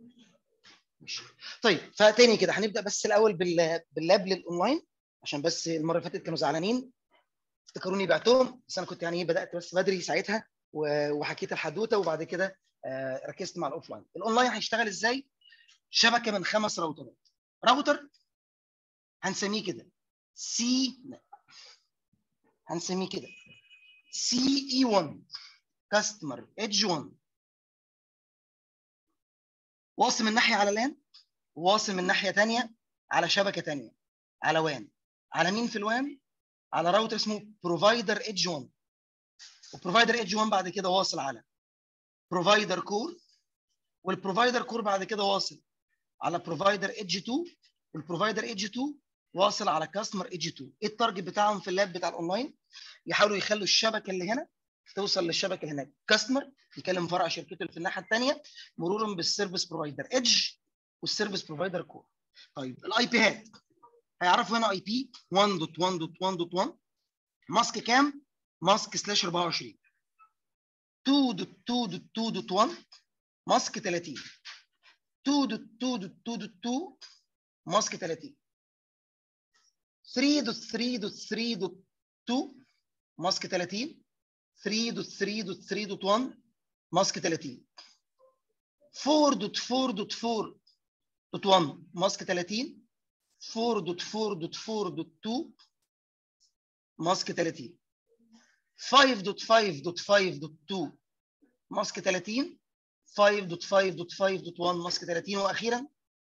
ماشي طيب فتاني كده هنبدا بس الاول بال- باللاب للاونلاين عشان بس المره اللي فاتت كانوا زعلانين افتكروني بعتهم بس انا كنت يعني ايه بدات بس بدري ساعتها و- وحكيت الحدوته وبعد كده آه، ركزت مع الاوفلاين الاونلاين هيشتغل ازاي شبكه من خمس راوترات راوتر هنسميه كده سي هنسميه كده سي اي 1 كاستمر ايدج 1 واصل من ناحيه على لان واصل من ناحيه ثانيه على شبكه ثانيه على وان على مين في الوان على راوتر اسمه بروفايدر ايدج 1 وبروفايدر ايدج 1 بعد كده واصل على بروفايدر كور والبروفايدر كور بعد كده واصل على بروفايدر ايدج 2 والبروفايدر ايدج 2 واصل على كاستمر ايدج 2 ايه التارجت بتاعهم في اللاب بتاع الاونلاين يحاولوا يخلوا الشبكه اللي هنا توصل للشبكه اللي هناك كاستمر يكلم فرع شركته اللي في الناحيه الثانيه مرورا بالسيرفيس بروفايدر ايدج والسيرفيس بروفايدر كور طيب الاي بي هات هيعرفوا هنا اي بي 1.1.1.1 ماسك كام؟ ماسك سلاش 24 2.2.2.1 ماسك 30 2.2.2.2 ماسك 30 3.3.3.2 ماسك 30 3.3.3.1 ماسك 30 4.4.4.1 ماسك 30 4.4.4.2 ماسك 30 5.5.5.2 ماسك 30 5.5.5.1 ماسك 30 واخيرا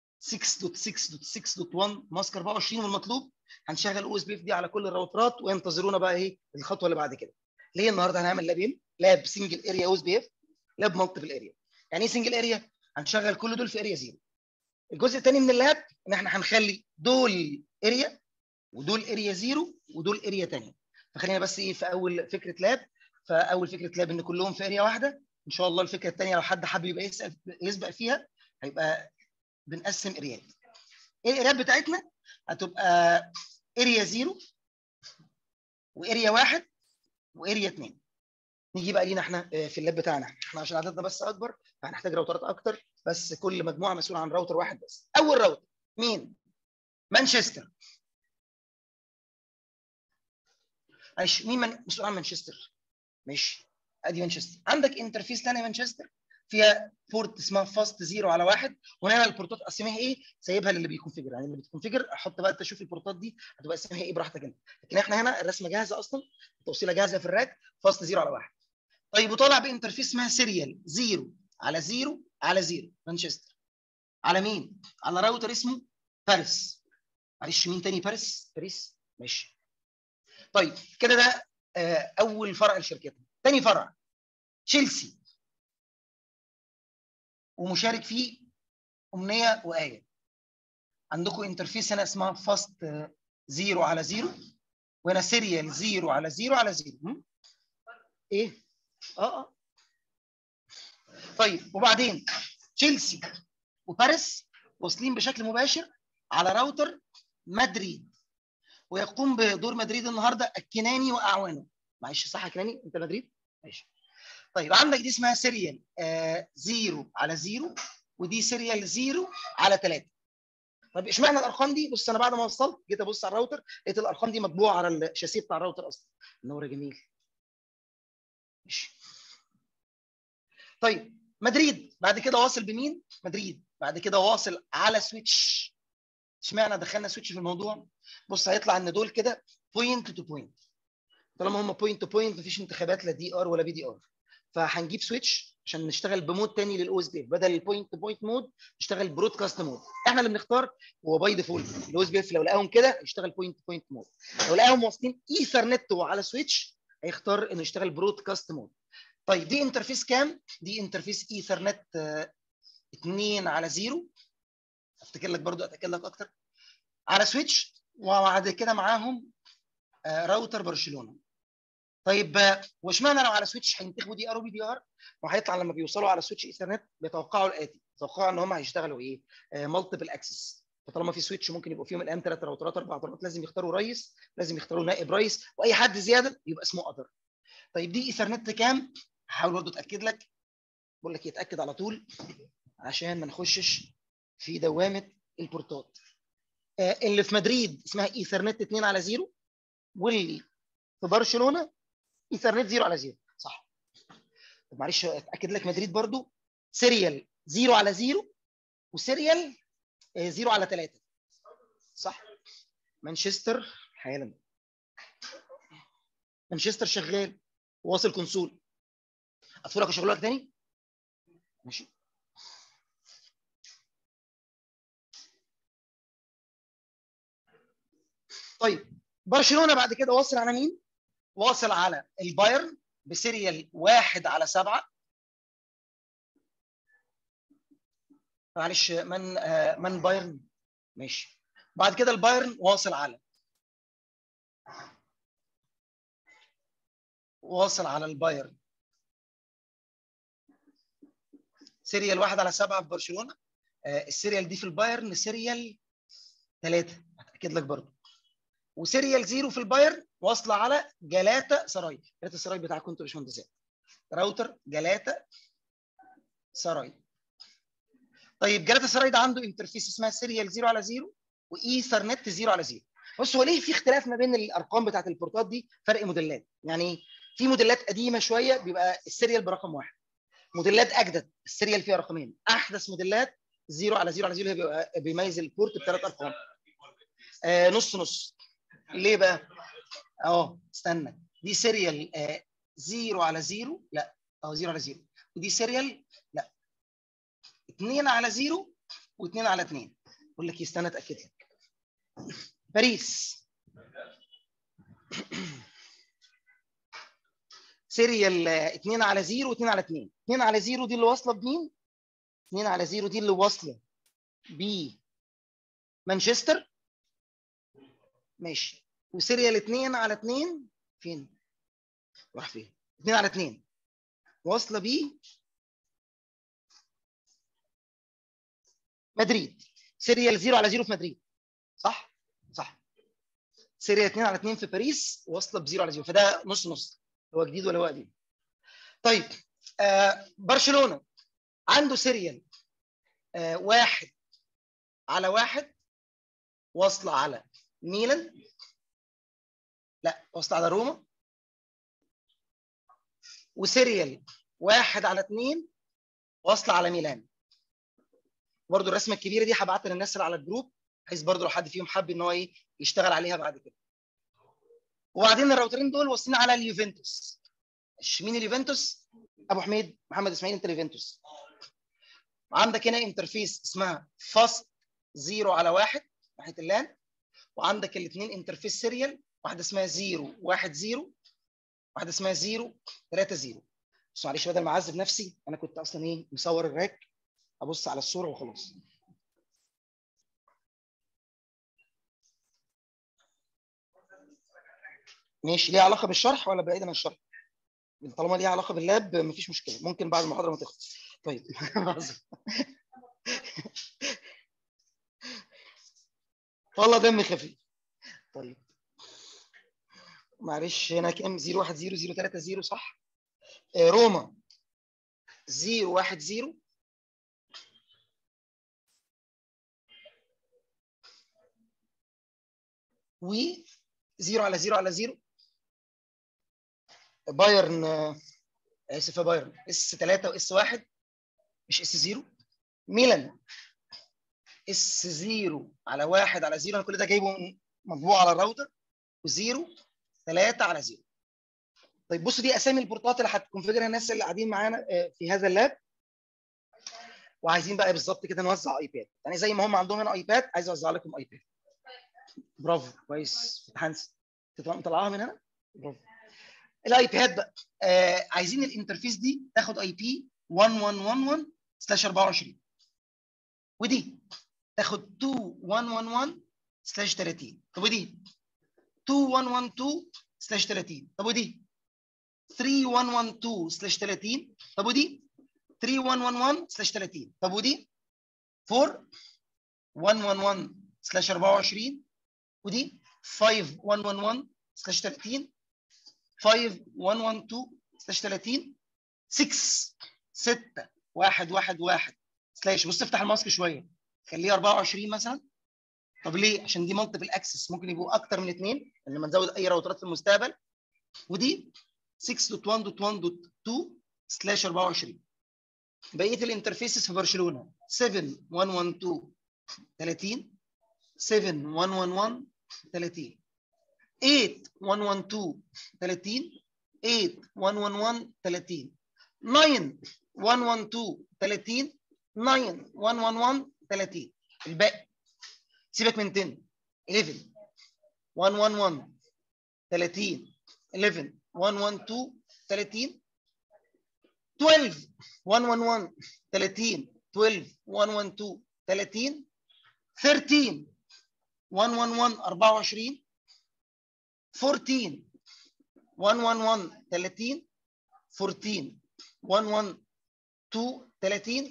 6.6.6.1 ماسك 24 والمطلوب هنشغل او اس بي اف دي على كل الراوترات وينتظرونا بقى ايه الخطوه اللي بعد كده ليه النهارده هنعمل لابين لاب سنجل اريا او اس بي اف لاب مالتيبل اريا يعني ايه سنجل اريا هنشغل كل دول في اريا زيرو الجزء الثاني من اللاب ان احنا هنخلي دول اريا ودول اريا زيرو ودول اريا ثانيه فخلينا بس ايه في اول فكره لاب فاول فكره لاب ان كلهم في اريا واحده ان شاء الله الفكره الثانيه لو حد حابب يبقى يسال يسبق فيها هيبقى بنقسم اريات ايه الاريات بتاعتنا هتبقى اريا زيرو واريا واحد واريا اثنين نيجي بقى لينا احنا في اللاب بتاعنا احنا عشان عددنا بس اكبر فهنحتاج راوترات اكتر بس كل مجموعه مسؤول عن راوتر واحد بس اول راوتر مين مانشستر ماشي مين من... مسؤول عن مانشستر ماشي ادي مانشستر عندك انترفيس ثانيه مانشستر فيها بورت اسمها فاست زيرو على واحد وهنا البورتات اسميها ايه سايبها للي بيكونفجر يعني اللي بتكونفجر احط بقى انت شوف البورتات دي هتبقى اسمها ايه براحتك انت لكن احنا هنا الرسمه جاهزه اصلا التوصيله جاهزه في الراك فاست زيرو على واحد طيب وطالع بانترفيس اسمها سيريال زيرو على زيرو على زيرو مانشستر على مين؟ على راوتر اسمه باريس معلش مين تاني باريس؟ باريس ماشي طيب كده ده آه اول فرع لشركتنا تاني فرع تشيلسي ومشارك فيه امنيه وايه عندكم انترفيس هنا اسمها فاست زيرو على زيرو وهنا سيريال زيرو على زيرو على زيرو م? ايه اه اه طيب وبعدين تشيلسي وباريس واصلين بشكل مباشر على راوتر مدريد ويقوم بدور مدريد النهارده الكناني واعوانه معلش صح يا كناني انت مدريد ماشي طيب عندك دي اسمها سيريال آه زيرو على زيرو ودي سيريال زيرو على ثلاثة طب اشمعنى الارقام دي بص انا بعد ما وصلت جيت ابص على الراوتر لقيت الارقام دي مطبوعه على الشاسيه بتاع الراوتر اصلا نور جميل ماشي طيب مدريد بعد كده واصل بمين مدريد بعد كده واصل على سويتش اشمعنى دخلنا سويتش في الموضوع بص هيطلع ان دول كده بوينت تو بوينت طالما هم بوينت تو بوينت مفيش انتخابات لا دي ار ولا بي دي ار فهنجيب سويتش عشان نشتغل بمود تاني للاو اس بي بدل البوينت تو بوينت مود نشتغل برودكاست مود احنا اللي بنختار هو باي ديفولت الاو اس بي اف لو لقاهم كده يشتغل بوينت تو بوينت مود لو لقاهم واصلين ايثرنت وعلى سويتش هيختار انه يشتغل برودكاست مود طيب دي انترفيس كام دي انترفيس ايثرنت 2 على 0 افتكر لك برضو اتاكد لك اكتر على سويتش وبعد كده معاهم راوتر برشلونه طيب واشمعنى لو على سويتش هينتخبوا دي ار وبي دي ار وهيطلع لما بيوصلوا على سويتش ايثرنت بيتوقعوا الاتي بيتوقعوا ان هم هيشتغلوا ايه مالتيبل اكسس فطالما في سويتش ممكن يبقوا فيهم الان ثلاث راوترات اربع راوترات لازم يختاروا رئيس لازم يختاروا نائب رئيس واي حد زياده يبقى اسمه اذر طيب دي ايثرنت كام هحاول برضه اتاكد لك بقول لك يتاكد على طول عشان ما نخشش في دوامه البورتات آه، اللي في مدريد اسمها ايثرنت 2 على 0 واللي في برشلونه ايثرنت 0 على 0 صح طب معلش اتاكد لك مدريد برضو سيريال 0 على 0 وسيريال 0 على 3 صح مانشستر حالا مانشستر شغال واصل كونسول اطفي لك اشغله لك تاني ماشي طيب برشلونه بعد كده واصل على مين؟ واصل على البايرن بسيريال واحد على سبعه معلش من آه من بايرن ماشي بعد كده البايرن واصل على واصل على البايرن سيريال واحد على سبعه في برشلونه آه السيريال دي في البايرن سيريال ثلاثه هتاكد لك برضه وسيريال زيرو في البايرن واصله على جلاتا سراي جلاتا سراي بتاعكم انتوا يا باشمهندسات راوتر جلاتا سراي طيب جلاتا سراي ده عنده انترفيس اسمها سيريال 0 على 0 وايثرنت 0 على 0 بص هو ليه في اختلاف ما بين الارقام بتاعت البورتات دي فرق موديلات يعني في موديلات قديمه شويه بيبقى السيريال برقم واحد موديلات اجدد السيريال فيها رقمين احدث موديلات 0 على 0 على 0 بيبقى بيميز البورت بثلاث ارقام آه نص نص ليه بقى؟ اه استنى دي سيريال 0 على 0 لا اه 0 على 0 ودي سيريال لا 2 على 0 و2 على 2 بقول لك استنى اتاكد لك باريس سيريال 2 على 0 و2 على 2 2 على 0 دي اللي واصله بمين 2 على 0 دي اللي واصله ب مانشستر ماشي وسيريال 2 على 2 فين راح فين 2 على 2 واصله بيه مدريد سيريال 0 على 0 في مدريد صح صح سيريال 2 على 2 في باريس واصله ب 0 على 0 فده نص نص هو جديد ولا هو قديم طيب آه برشلونه عنده سيريال آه واحد على واحد واصله على ميلان لا واصله على روما وسيريال واحد على اثنين واصله على ميلان برضو الرسمه الكبيره دي هبعتها للناس اللي على الجروب بحيث برضو لو حد فيهم حب ان هو ايه يشتغل عليها بعد كده وبعدين الراوترين دول واصلين على اليوفنتوس مين اليوفنتوس ابو حميد محمد اسماعيل انت اليوفنتوس عندك هنا انترفيس اسمها فاست زيرو على واحد ناحيه اللان وعندك الاثنين انترفيس سيريال واحده اسمها 0 1 0 واحده اسمها 0 3 0 بس معلش بدل ما اعذب نفسي انا كنت اصلا ايه مصور الراك ابص على الصوره وخلاص ماشي ليها علاقه بالشرح ولا بعيدا عن الشرح طالما ليها علاقه باللاب مفيش مشكله ممكن بعد المحاضره ما تخلص طيب والله دم خفيف طيب معلش هنا كام 0 1 0 0 3 0 صح آه روما 0 1 0 و 0 على 0 على 0 بايرن اسف يا بايرن اس 3 واس 1 مش اس 0 ميلان اس 0 على 1 على 0 انا كل ده جايبه مطبوع على الراوتر و0 3 على 0 طيب بصوا دي اسامي البورتات اللي هتكونفيجرها الناس اللي قاعدين معانا في هذا اللاب وعايزين بقى بالظبط كده نوزع ايباد يعني زي ما هم عندهم هنا ايباد عايز اوزع لكم ايباد برافو كويس هانس مطلعها من هنا برافو الايباد بقى آه عايزين الانترفيس دي تاخد اي بي 1111 سلاش 24 ودي تاخد 2111 سلاش 30 طب ودي 2112 سلاش 30 طب ودي 3112 سلاش 30 طب ودي 3111 سلاش 30 طب ودي 4111 سلاش 24 ودي 5111 سلاش 30 5112 سلاش 30 6 6 1 1 1 سلاش بص افتح الماسك شويه خليه 24 مثلا طب ليه؟ عشان دي مالتيبل اكسس ممكن يبقوا اكتر من اثنين لما نزود اي راوترات في المستقبل ودي 6.1.1.2 سلاش 24 بقيه الانترفيسز في برشلونه 7112 30 7111 30 8112 30 8111 30 9112 30 9111 30 الباقي سيبك من 10 11 111 30 11 112 30 12 111 30 12 112 30 13 111 24 14 111 30 14 112 30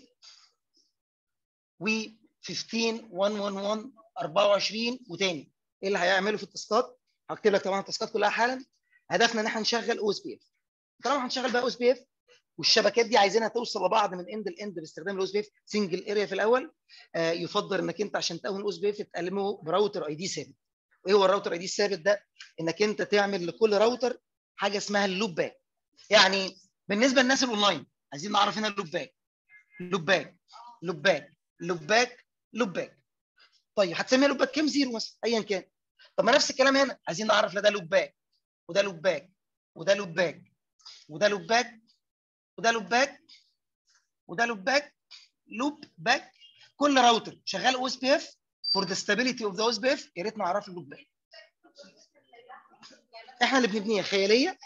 و 15 111 24 وتاني ايه اللي هيعمله في التاسكات؟ هكتب لك طبعا التاسكات كلها حالا هدفنا ان احنا نشغل او اس بي اف طالما هنشغل بقى او اس بي اف والشبكات دي عايزينها توصل لبعض من اند لاند باستخدام الاو اس بي اف سنجل اريا في الاول آه يفضل انك انت عشان تقوم الاو اس بي اف تقلمه براوتر اي دي ثابت وايه هو الراوتر اي دي الثابت ده؟ انك انت تعمل لكل راوتر حاجه اسمها اللوب باك يعني بالنسبه للناس الاونلاين عايزين نعرف هنا اللوب باك لوب باك لوب باك لوب باك لوب باك طيب هتسميها لوب باك كام زيرو مثلا ايا كان طب ما نفس الكلام هنا عايزين نعرف لا ده لوب باك وده لوب باك وده لوب باك وده لوب باك وده لوب باك وده لوب باك لوب باك كل راوتر شغال او اس بي اف فور ذا ستابيليتي اوف ذا او اس بي اف يا ريت نعرف اللوب باك احنا اللي بنبنيها خياليه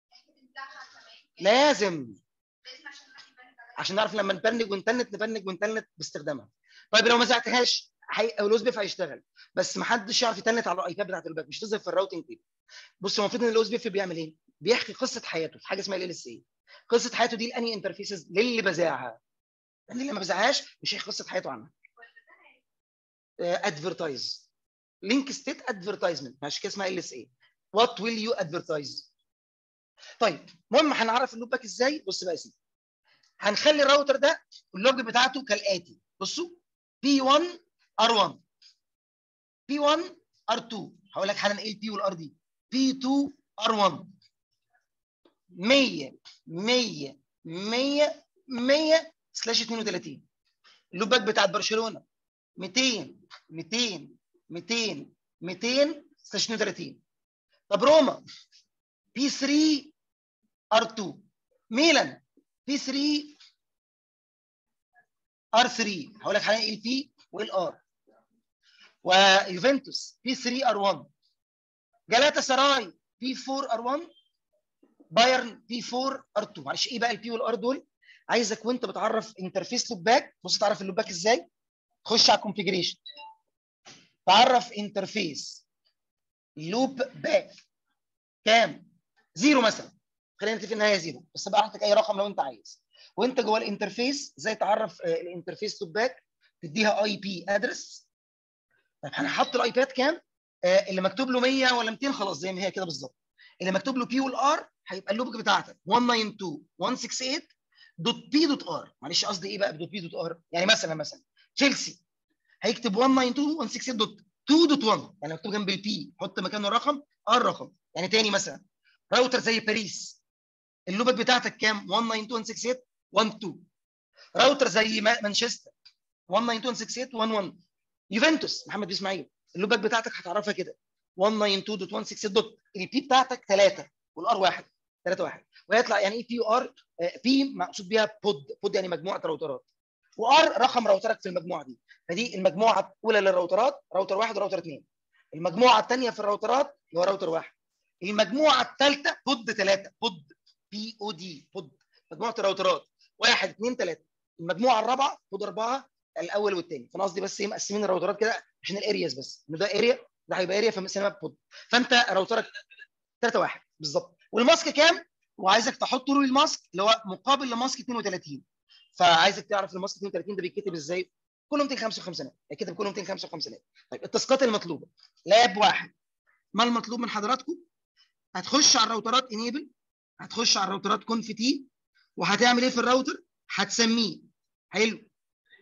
لازم عشان نعرف لما نبنج ونتنت نبنج ونتنت باستخدامها طيب لو ما زعتهاش حي... او الاوز بيف هيشتغل بس ما حدش يعرف يتنت على الايباد بتاعت الباك مش تظهر في الراوتنج تيبل بص هو المفروض ان الاوز بيف بيعمل ايه؟ بيحكي قصه حياته في حاجه اسمها ال اس اي قصه حياته دي لاني انترفيسز للي بذاعها لان اللي ما بذاعهاش مش هيحكي قصه حياته عنها ادفرتايز لينك ستيت ادفرتايزمنت عشان كده اسمها ال اس اي وات ويل يو ادفرتايز طيب المهم هنعرف اللوب باك ازاي بص بقى يا سيدي هنخلي الراوتر ده اللوج بتاعته كالاتي بصوا بي 1 ار 1 بي 1 ار 2 هقول لك حالا ايه البي والار دي بي 2 ار 1 100 100 100 100 سلاش 32 اللوب باك بتاعت برشلونه 200 200 200 200 سلاش 32 طب روما بي 3 ار 2 ميلان بي 3 ار 3 هقول لك حاليا ايه البي وايه الار ويوفنتوس بي 3 ار 1 جلاتا سراي بي 4 ار 1 بايرن بي 4 ار 2 معلش ايه بقى البي والار دول عايزك وانت بتعرف انترفيس لوب باك بص تعرف اللوب باك ازاي خش على الكونفيجريشن تعرف انترفيس لوب باك كام زيرو مثلا خلينا نتفق ان هي زيرو بس بقى اعطيك اي رقم لو انت عايز وانت جوه الانترفيس ازاي تعرف الانترفيس لوب باك تديها اي بي ادرس طيب هنحط الاي باد كام اللي مكتوب له 100 ولا 200 خلاص زي ما هي كده بالظبط اللي مكتوب له بي والار هيبقى اللوب بتاعتك 192 168 دوت بي دوت ار معلش قصدي ايه بقى بدوت بي دوت ار يعني مثلا مثلا تشيلسي هيكتب 192 168 دوت 2 دوت 1 يعني مكتوب جنب البي حط مكانه الرقم ار رقم يعني تاني مثلا راوتر زي باريس اللوبات بتاعتك كام 192 168 12 راوتر زي مانشستر 192 168 11 يوفنتوس محمد بن اسماعيل اللوبات بتاعتك هتعرفها كده 192.168 دوت البي بتاعتك 3 والار 1 3 1 ويطلع يعني ايه بي ار بي مقصود بيها بود بود يعني مجموعه راوترات وار رقم راوترك في المجموعه دي فدي المجموعه الاولى للراوترات راوتر واحد وراوتر اثنين المجموعه الثانيه في الراوترات اللي هو راوتر واحد المجموعه الثالثه بود ثلاثه بود بي او دي بود مجموعه الراوترات واحد اثنين ثلاثه المجموعه الرابعه بود اربعه الاول والثاني فانا قصدي بس ايه مقسمين الراوترات كده عشان الارياز بس ان ده اريا ده هيبقى اريا فمقسمها بود فانت راوترك 3 1 بالظبط والماسك كام؟ وعايزك تحط له الماسك اللي هو مقابل لماسك 32 فعايزك تعرف الماسك 32 ده بيتكتب ازاي؟ كله 255 يتكتب كله 255 طيب التاسكات المطلوبه لاب واحد ما المطلوب من حضراتكم؟ هتخش على الراوترات انيبل هتخش على الراوترات كونف تي وهتعمل ايه في الراوتر؟ هتسميه حلو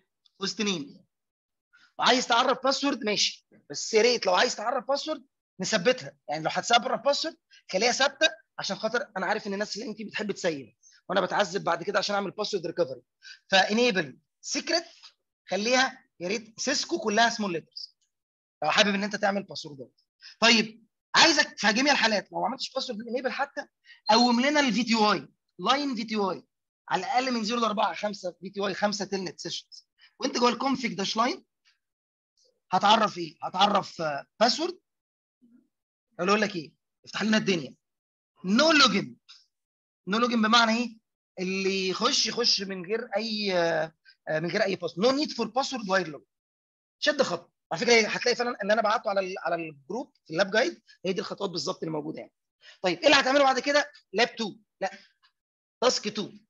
وسط نيم وعايز تعرف باسورد ماشي بس يا ريت لو عايز تعرف باسورد نثبتها يعني لو هتثبت باسورد خليها ثابته عشان خاطر انا عارف ان الناس اللي انت بتحب تسيب وانا بتعذب بعد كده عشان اعمل باسورد ريكفري فانيبل سيكريت خليها يا ريت سيسكو كلها سمول ليترز لو حابب ان انت تعمل باسوردات طيب عايزك في جميع الحالات لو ما عملتش باسورد انيبل حتى قوم لنا الفي تي واي لاين في تي واي على الاقل من 0 ل 4 5 في تي واي 5 تلنت سيشنز وانت جوه الكونفيج داش لاين هتعرف ايه؟ هتعرف باسورد اقول لك ايه؟ افتح لنا الدنيا نو لوجن نو لوجن بمعنى ايه؟ اللي يخش يخش من غير اي من غير اي باسورد نو نيد فور باسورد واير لوج شد خط على فكره هتلاقي فعلا اللي انا بعته على على الجروب في اللاب جايد هي دي الخطوات بالظبط اللي موجوده يعني طيب ايه اللي هتعمله بعد كده؟ لاب 2 لا تاسك 2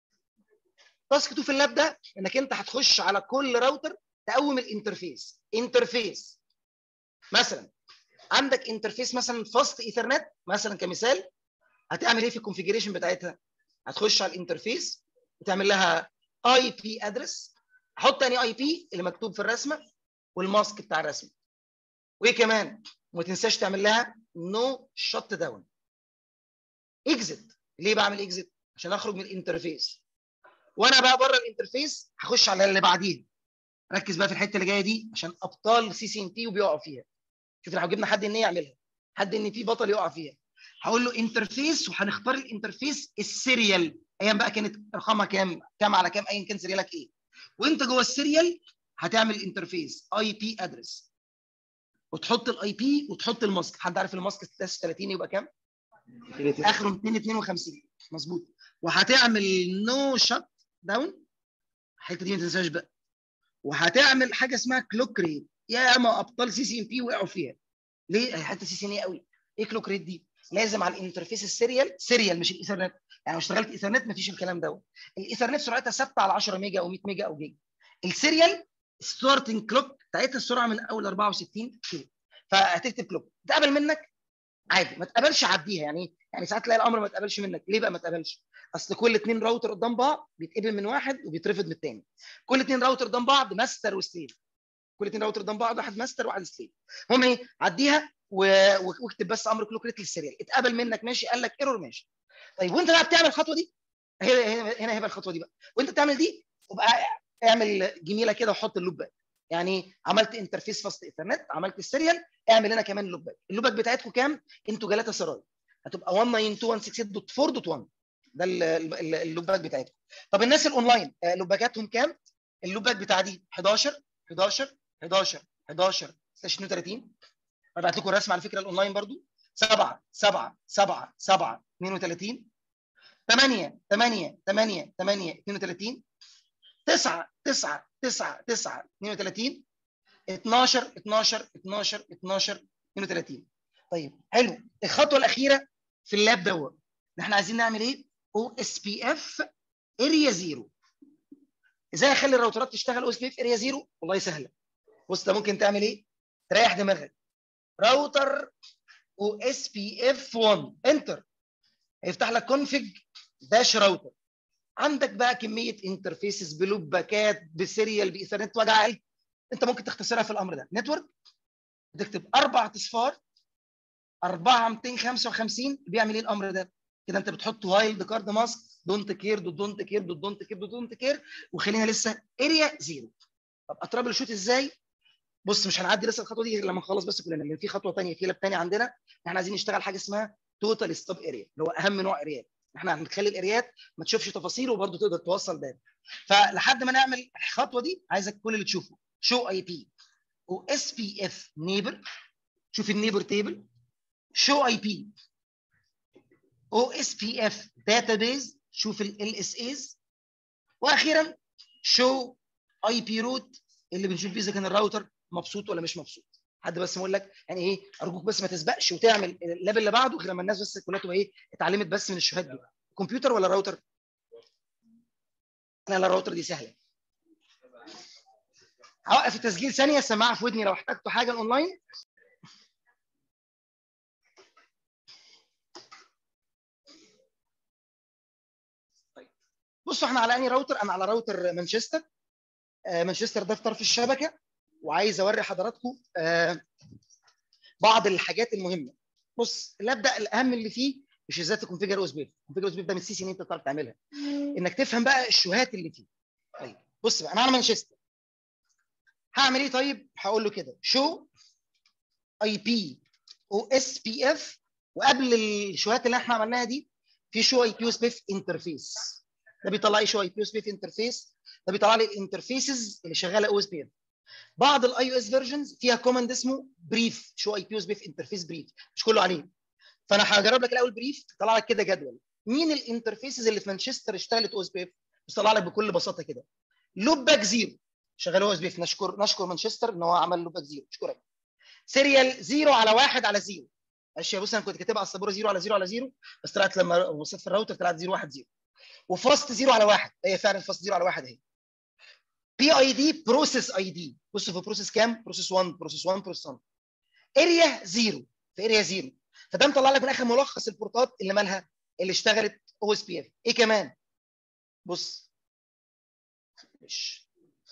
تاسك 2 في اللاب ده انك انت هتخش على كل راوتر تقوم الانترفيس انترفيس مثلا عندك انترفيس مثلا فاست ايثرنت مثلا كمثال هتعمل ايه في الكونفيجريشن بتاعتها هتخش على الانترفيس وتعمل لها اي بي ادرس حط تاني اي بي اللي مكتوب في الرسمه والماسك بتاع الرسمه وايه كمان وما تنساش تعمل لها نو شت داون اكزت ليه بعمل اكزت عشان اخرج من الانترفيس وانا بقى بره الانترفيس هخش على اللي بعديه ركز بقى في الحته اللي جايه دي عشان ابطال سي سي ان تي وبيقعوا فيها شوف لو جبنا حد ان يعملها حد ان تي بطل يقع فيها هقول له انترفيس وهنختار الانترفيس السيريال ايام بقى كانت رقمها كام كام على كام ايا كان سيريالك ايه وانت جوه السيريال هتعمل انترفيس اي بي ادرس وتحط الاي بي وتحط الماسك حد عارف الماسك 33 يبقى كام اخره 252 مظبوط وهتعمل نو شت داون الحته دي ما تنساش بقى وهتعمل حاجه اسمها كلوك ريت يا اما ابطال سي سي ام بي وقعوا فيها ليه حته سي سي ان قوي ايه كلوك ريت دي لازم على الانترفيس السيريال سيريال مش الايثرنت يعني لو اشتغلت ايثرنت مفيش الكلام دوت الايثرنت سرعتها ثابته على 10 ميجا او 100 ميجا او جيجا السيريال ستارتنج كلوك بتاعتها السرعه من اول 64 كيلو فهتكتب كلوك تقبل منك عادي ما تقبلش عديها يعني يعني ساعات تلاقي الامر ما تقبلش منك ليه بقى ما تقبلش اصل كل اثنين راوتر قدام بعض بيتقبل من واحد وبيترفض من الثاني كل اثنين راوتر قدام بعض ماستر وسليف كل اثنين راوتر قدام بعض واحد ماستر وواحد سليف المهم ايه عديها واكتب بس امر كلوك ريت للسيريال اتقبل منك ماشي قال لك ايرور ماشي طيب وانت بقى بتعمل الخطوه دي هنا هنا هي بقى الخطوه دي بقى وانت بتعمل دي وبقى اعمل جميله كده وحط اللوب باك يعني عملت انترفيس فاست ايثرنت عملت السيريال اعمل لنا كمان اللوب باك اللوب باك بتاعتكم كام انتوا جلاتا سراي هتبقى 192.168.4.1 ده اللوب باك بتاعتكم طب الناس الاونلاين لوب باكاتهم كام اللوب باك بتاع دي 11 11 11 11 32 ببعت لكم الرسم على فكره الاونلاين برضو 7 7 7 7 32 8 8 8 8 32 9 9 9 9 32 12 12 12 12 32 طيب حلو الخطوه الاخيره في اللاب دوت احنا عايزين نعمل ايه؟ او اس بي اف اريا زيرو ازاي اخلي الراوترات تشتغل او اس بي اف اريا زيرو؟ والله سهله بص ده ممكن تعمل ايه؟ تريح دماغك راوتر او اس بي اف 1 انتر هيفتح لك كونفج داش راوتر عندك بقى كميه انترفيسز بلوباكات بسيريال بايثرنت وجع قلب انت ممكن تختصرها في الامر ده نتورك تكتب اربع اصفار 4 255 بيعمل ايه الامر ده؟ كده انت بتحط وايلد كارد ماسك دونت كير دوت دونت كير دوت دونت كير دوت دونت كير وخلينا لسه اريا زيرو طب اترابل شوت ازاي؟ بص مش هنعدي لسه الخطوه دي لما نخلص بس كلنا لان في خطوه ثانيه في لاب ثاني عندنا احنا عايزين نشتغل حاجه اسمها توتال ستوب اريا اللي هو اهم نوع اريات احنا هنخلي الاريات ما تشوفش تفاصيل وبرده تقدر توصل ده فلحد ما نعمل الخطوه دي عايزك كل اللي تشوفه شو اي بي و اس بي اف نيبر شوف النيبر تيبل شو اي بي او اس بي اف داتابيز شوف ال اس ايز واخيرا شو اي بي روت اللي بنشوف بيه اذا كان الراوتر مبسوط ولا مش مبسوط حد بس يقول لك يعني ايه ارجوك بس ما تسبقش وتعمل الليفل اللي بعده غير لما الناس بس كلها تبقى ايه اتعلمت بس من الشهادات دي كمبيوتر ولا راوتر؟ لا لا الراوتر دي سهله هوقف التسجيل ثانيه السماعه في ودني لو احتجتوا حاجه اونلاين طيب بصوا احنا على انهي راوتر انا على راوتر مانشستر آه، مانشستر ده في طرف الشبكه وعايز اوري حضراتكم آه، بعض الحاجات المهمه بص المبدا الاهم اللي فيه مش ازاي تكونفيجر او اس بي كونفيجر او اس بي ده من السي سي ان انت تعرف تعملها انك تفهم بقى الشوهات اللي فيه طيب بص بقى انا على مانشستر هعمل ايه طيب هقول له كده شو اي بي او اس بي اف وقبل الشوهات اللي احنا عملناها دي في شو اي بي او اس بي اف انترفيس ده بيطلع لي شو اي بي او اس بي اف انترفيس ده بيطلع لي الانترفيسز اللي شغاله او اس بي اف بعض الاي او اس فيرجنز فيها كوماند اسمه بريف شو اي بي او اس بي اف انترفيس بريف مش كله عليه فانا هجرب لك الاول بريف طلع لك كده جدول مين الانترفيسز اللي في مانشستر اشتغلت او اس بي اف طلع لك بكل بساطه كده لوب باك زيرو شغال او اس بي اف نشكر نشكر مانشستر ان هو عمل لوب باك زيرو اشكرك سيريال زيرو على واحد على زيرو معلش يا بص انا كنت كاتبها على السبوره زيرو على زيرو على زيرو بس طلعت لما بصيت في الراوتر طلعت زيرو واحد زيرو وفاست زيرو على واحد هي فعلا فاست زيرو على واحد اهي بي اي دي بروسيس اي دي بص في بروسيس كام؟ بروسيس 1 بروسيس 1 بروسيس 1 اريا زيرو في اريا زيرو فده مطلع لك في الاخر ملخص البورتات اللي مالها اللي اشتغلت او اس بي اف ايه كمان؟ بص مش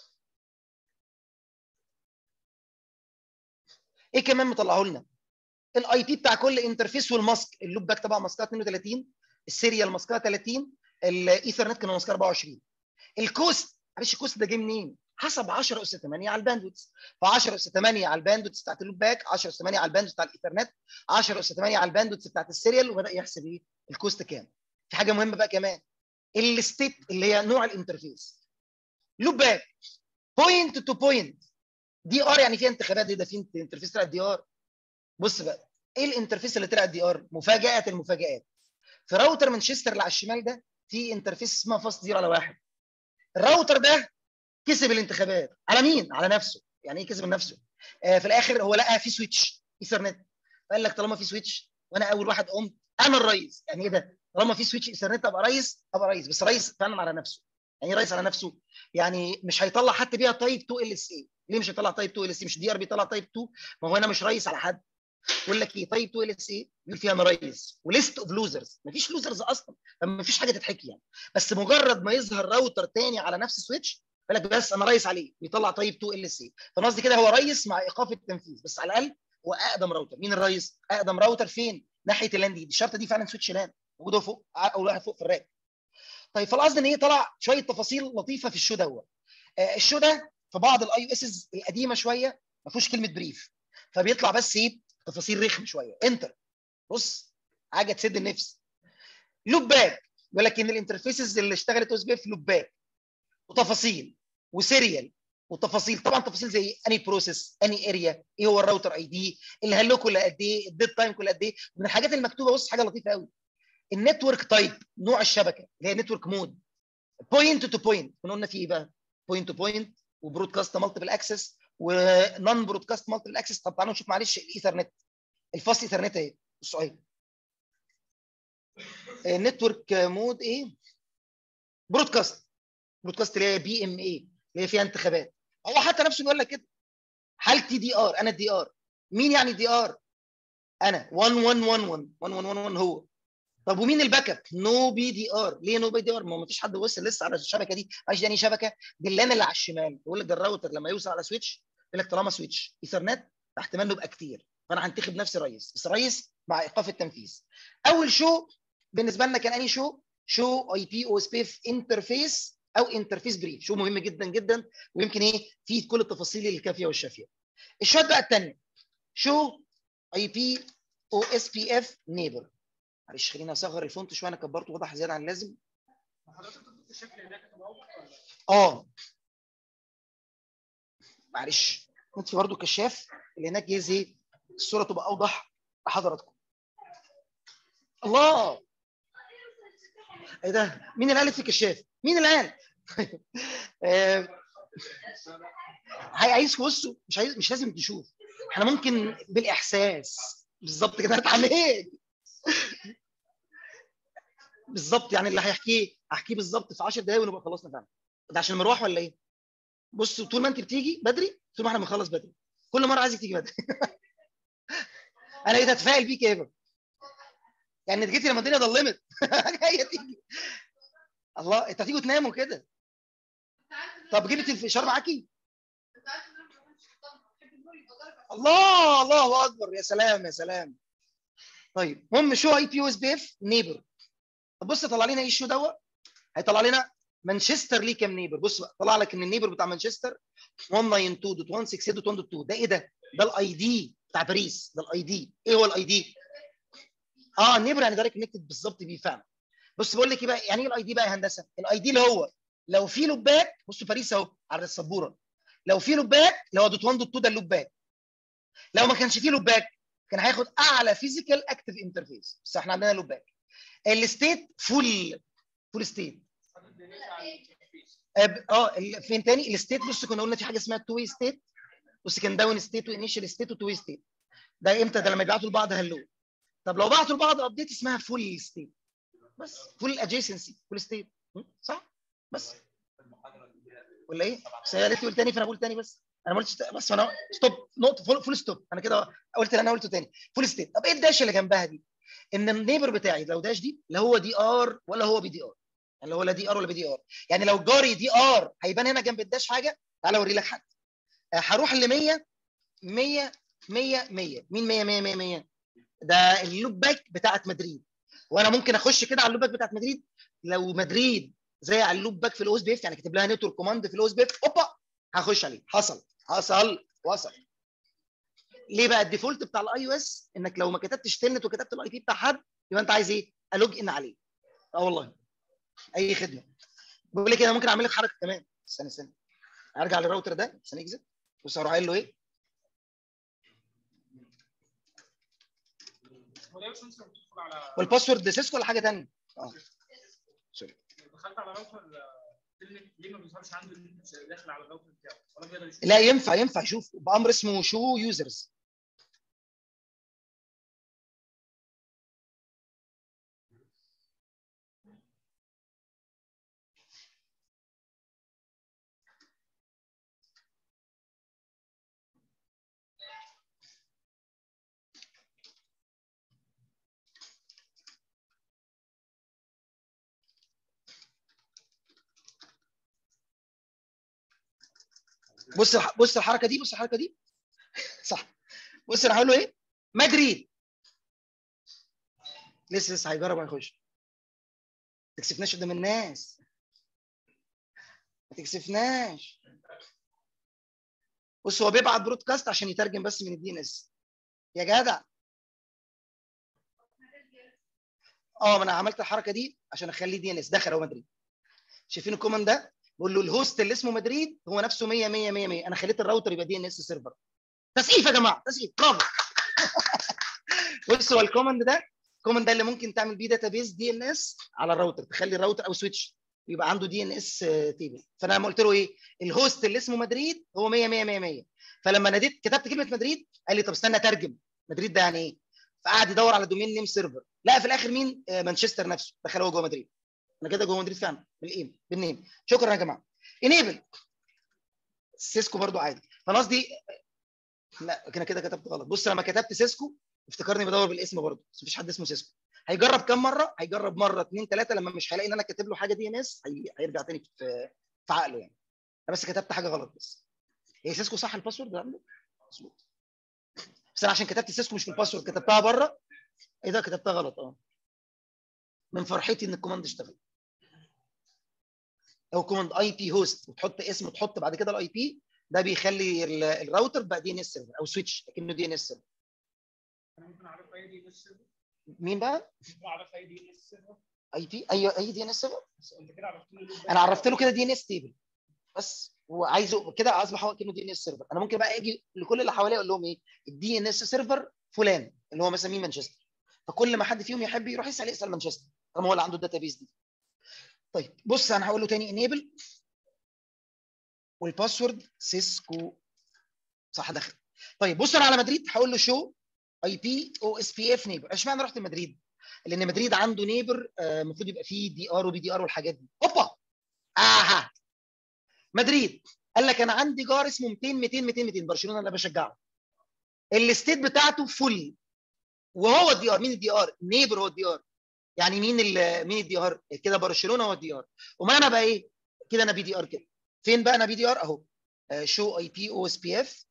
ايه كمان مطلعه لنا؟ الاي بي بتاع كل انترفيس والماسك اللوب باك طبعا ماسكها 32 السيريال ماسكها 30 الايثرنت كانوا ماسكها 24 الكوست معلش الكوست ده جه منين؟ حسب 10 اس 8 على الباندويتس ف 10 اس 8 على الباندويتس بتاعت اللوب باك 10 اس 8 على الباندويتس بتاع الايثرنت 10 اس 8 على الباندويتس بتاعت السيريال وبدا يحسب ايه؟ الكوست كام؟ في حاجه مهمه بقى كمان الستيت اللي هي نوع الانترفيس لوب باك بوينت تو بوينت دي ار يعني فيها انتخابات ده في انترفيس طلعت دي ار بص بقى ايه الانترفيس اللي طلعت دي ار؟ مفاجاه المفاجات في راوتر مانشستر اللي على الشمال ده في انترفيس اسمها فاست زيرو على واحد الراوتر ده كسب الانتخابات على مين؟ على نفسه يعني ايه كسب نفسه؟ آه في الاخر هو لقى في سويتش ايثرنت فقال لك طالما في سويتش وانا اول واحد قمت انا الرئيس يعني ايه ده؟ طالما في سويتش ايثرنت ابقى رئيس ابقى رئيس بس رئيس فعلا على نفسه يعني ايه رئيس على نفسه؟ يعني مش هيطلع حتى بيها تايب 2 ال اس اي ليه مش هيطلع تايب 2 ال اس اي مش دي ار بيطلع تايب 2 ما هو انا مش رئيس على حد يقول لك ايه تايب 2 ال اس اي بيقول فيها انا رئيس وليست اوف لوزرز مفيش لوزرز اصلا فمفيش حاجه تتحكي يعني بس مجرد ما يظهر راوتر تاني على نفس السويتش يقول لك بس انا رئيس عليه بيطلع تايب 2 ال اس اي فانا قصدي كده هو رئيس مع ايقاف التنفيذ بس على الاقل هو اقدم راوتر مين الرئيس؟ اقدم راوتر فين؟ ناحيه اللان دي الشرطه دي فعلا سويتش لان موجوده فوق اول واحد فوق في الراك طيب فالقصد ان هي طلع شويه تفاصيل لطيفه في الشو دوت آه الشو ده في بعض الاي او اس القديمه شويه ما فيهوش كلمه بريف فبيطلع بس ايه تفاصيل رخم شويه انتر بص حاجه تسد النفس لوب باك يقول لك ان الانترفيسز اللي اشتغلت او اس بي في لوب باك وتفاصيل وسيريال وتفاصيل طبعا تفاصيل زي اني بروسيس اني اريا ايه هو الراوتر اي دي الهلو كل قد ايه الديد تايم كل قد ايه من الحاجات المكتوبه بص حاجه لطيفه قوي النتورك تايب نوع الشبكه اللي هي نتورك مود بوينت تو بوينت كنا قلنا في ايه بقى بوينت تو بوينت وبرودكاست مالتيبل اكسس ونون برودكاست مالتيبل اكسس طب تعالوا نشوف معلش الايثرنت الفاست ايثرنت اهي بصوا اهي النتورك مود ايه برودكاست برودكاست اللي هي بي ام اي اللي هي فيها انتخابات هو حتى نفسه بيقول لك كده حالتي دي ار انا الدي ار مين يعني دي ار انا 1111 1111 هو طب ومين الباك اب؟ نو بي دي ار، ليه نو بي دي ار؟ ما هو فيش حد وصل لسه على الشبكه دي، معلش يعني شبكه دي اللان اللي على الشمال، يقول لك ده الراوتر لما يوصل على سويتش يقول لك طالما سويتش ايثرنت احتمال انه يبقى كتير، فانا هنتخب نفسي رئيس، بس رئيس مع ايقاف التنفيذ. اول شو بالنسبه لنا كان انهي شو؟ شو اي بي او اس بي انترفيس او انترفيس بريف، شو مهم جدا جدا ويمكن ايه فيه كل التفاصيل الكافيه والشافيه. الشوت بقى الثانيه شو اي بي او اس بي اف نيبر معلش خليني اصغر الفونت شويه انا كبرته واضح زياده عن اللازم اه معلش انت برضه كشاف اللي هناك جايز ايه الصوره تبقى اوضح لحضراتكم الله ايه ده مين اللي قال في كشاف مين اللي قال عايز بصوا مش عايز مش لازم تشوف احنا ممكن بالاحساس بالظبط كده اتعميت بالظبط يعني اللي هيحكيه هحكيه بالظبط في 10 دقايق ونبقى خلصنا فعلا ده عشان المروح ولا ايه؟ بص طول ما انت بتيجي بدري طول ما احنا بنخلص بدري كل مره عايزك تيجي بدري انا بقيت اتفائل بيك يا ايفا يعني انت جيتي لما الدنيا ضلمت جايه تيجي الله انت هتيجوا تناموا كده انت عارف طب جبت الفشار معاكي الله الله اكبر يا سلام يا سلام طيب المهم شو اي بي يو اس بي اف نيبر طب بص طلع لنا ايه الشو دوت هيطلع لنا مانشستر ليه كام نيبر بص بقى طلع لك ان النيبر بتاع مانشستر 192.168.2 ده ايه ده ده الاي دي بتاع باريس ده الاي دي ايه هو الاي دي اه نيبر يعني دايركت كونكتد بالظبط بيه فعلا بص بقول لك ايه بقى يعني ايه الاي دي بقى يا هندسه الاي دي اللي هو لو في لوباك بصوا باريس اهو على السبوره لو في لوباك اللي هو دوت 1 دوت 2 ده اللوباك لو ما كانش فيه لوباك كان هياخد اعلى فيزيكال اكتف انترفيس بس احنا عندنا لوباك الستيت فول فول ستيت اه فين تاني الستيت بص كنا قلنا في حاجه اسمها تو ستيت بص كان داون ستيت وانيشال ستيت وتو ستيت ده امتى ده لما يبعتوا لبعض هلو طب لو بعتوا لبعض ابديت اسمها فول ستيت بس فول ادجيسنسي فول ستيت صح بس ولا ايه؟ بس هي قالت لي قول تاني فانا بقول تاني بس انا ما قلتش بس انا ستوب نقطه فول, فول ستوب انا كده قلت اللي انا قلته تاني فول ستيت طب ايه الداش اللي جنبها دي؟ ان النيبر بتاعي لو داش دي لا هو دي ار ولا هو بي دي ار يعني هو لا دي ار ولا بي دي ار يعني لو جاري دي ار هيبان هنا جنب الداش حاجه تعالى اوري لك حاجه هروح ل 100 100 100 100 مين 100 100 100 100 ده اللوب باك بتاعت مدريد وانا ممكن اخش كده على اللوب باك بتاعت مدريد لو مدريد زي على اللوب باك في الاوس بي اف يعني كاتب لها نتورك كوماند في الاوس بي اف اوبا هخش عليه حصل حصل وصل ليه بقى الديفولت بتاع الاي او اس انك لو ما كتبتش تلنت وكتبت الاي بي بتاع حد يبقى انت عايز ايه؟ الوج ان عليه اه والله اي خدمه بقول لك انا ممكن اعمل لك حركه كمان استنى استنى ارجع للراوتر ده استنى اكزت بص هروح قايل له ايه؟ والباسورد سيسكو ولا حاجه ثانيه؟ اه سوري دخلت على راوتر ليه ما بيظهرش عنده داخل على الراوتر بتاعه ولا بيقدر يشوف لا ينفع ينفع يشوف بامر اسمه شو يوزرز بص الح- بص الحركه دي بص الحركه دي صح بص انا هقول له ايه مدريد لسه لسه هيجرب وهيخش ما تكسفناش قدام الناس ما تكسفناش بص هو بيبعت برودكاست عشان يترجم بس من الدي ان اس يا جدع اه ما انا عملت الحركه دي عشان اخليه دي ان اس دخل هو مدريد شايفين الكوماند ده بقول له الهوست اللي اسمه مدريد هو نفسه 100 100 100 100 انا خليت الراوتر يبقى دي ان اس سيرفر تسقيف يا جماعه تسقيف برافو بص هو الكوماند ده الكوماند ده اللي ممكن تعمل بيه داتابيز دي ان اس على الراوتر تخلي الراوتر او سويتش يبقى عنده دي ان اس تيبل فانا لما قلت له ايه الهوست اللي اسمه مدريد هو 100 100 100 100 فلما ناديت كتبت كلمه مدريد قال لي طب استنى اترجم مدريد ده يعني ايه فقعد يدور على دومين نيم سيرفر لا في الاخر مين آه، مانشستر نفسه دخل هو جوه مدريد انا كده جوه مدريد فعلا بالايم بالنيم شكرا يا جماعه انيبل سيسكو برضو عادي فانا قصدي لا انا كده كتبت غلط بص لما كتبت سيسكو افتكرني بدور بالاسم برضه بس مفيش حد اسمه سيسكو هيجرب كام مره هيجرب مره اثنين ثلاثه لما مش هيلاقي ان انا كاتب له حاجه دي ان اس هيرجع تاني في في عقله يعني انا بس كتبت حاجه غلط بس هي سيسكو صح الباسورد ده عنده مظبوط بس انا عشان كتبت سيسكو مش في الباسورد كتبتها بره ايه ده كتبتها غلط اه من فرحتي ان الكوماند اشتغل او كوماند اي بي هوست وتحط اسم وتحط بعد كده الاي بي ده بيخلي ال- الراوتر بقى دي ان اس سيرفر او سويتش لكنه دي ان اس سيرفر انا ممكن اعرف اي دي ان اس سيرفر مين بقى ممكن اعرف اي دي ان اس سيرفر اي بي اي اي دي ان اس سيرفر بس انت كده عرفت لي ليه انا عرفت له كده دي ان اس تيبل بس وعايزه كده اصبح هو كانه دي ان اس سيرفر انا ممكن بقى اجي لكل اللي حواليا اقول لهم ايه الدي ان اس سيرفر فلان اللي هو مثلا مين مانشستر فكل ما حد فيهم يحب يروح يسال يسال مانشستر طالما هو اللي عنده الداتابيز دي طيب بص انا هقول له تاني انيبل والباسورد سيسكو صح دخل طيب بص انا على مدريد هقول له شو اي بي او اس بي اف نيبر اشمعنى رحت لمدريد؟ لان مدريد عنده نيبر المفروض يبقى فيه دي ار وبي دي ار والحاجات دي هوبا اها مدريد قال لك انا عندي جار اسمه 200 200 200 200 برشلونه انا بشجعه الستيت بتاعته فل وهو الدي ار مين الدي ار؟ نيبر هو الدي ار يعني مين ال مين الدي ار؟ كده برشلونه هو الدي ار امال انا بقى ايه؟ كده انا بي دي ار كده فين بقى انا بي دي ار اهو شو اي بي او اس بي اف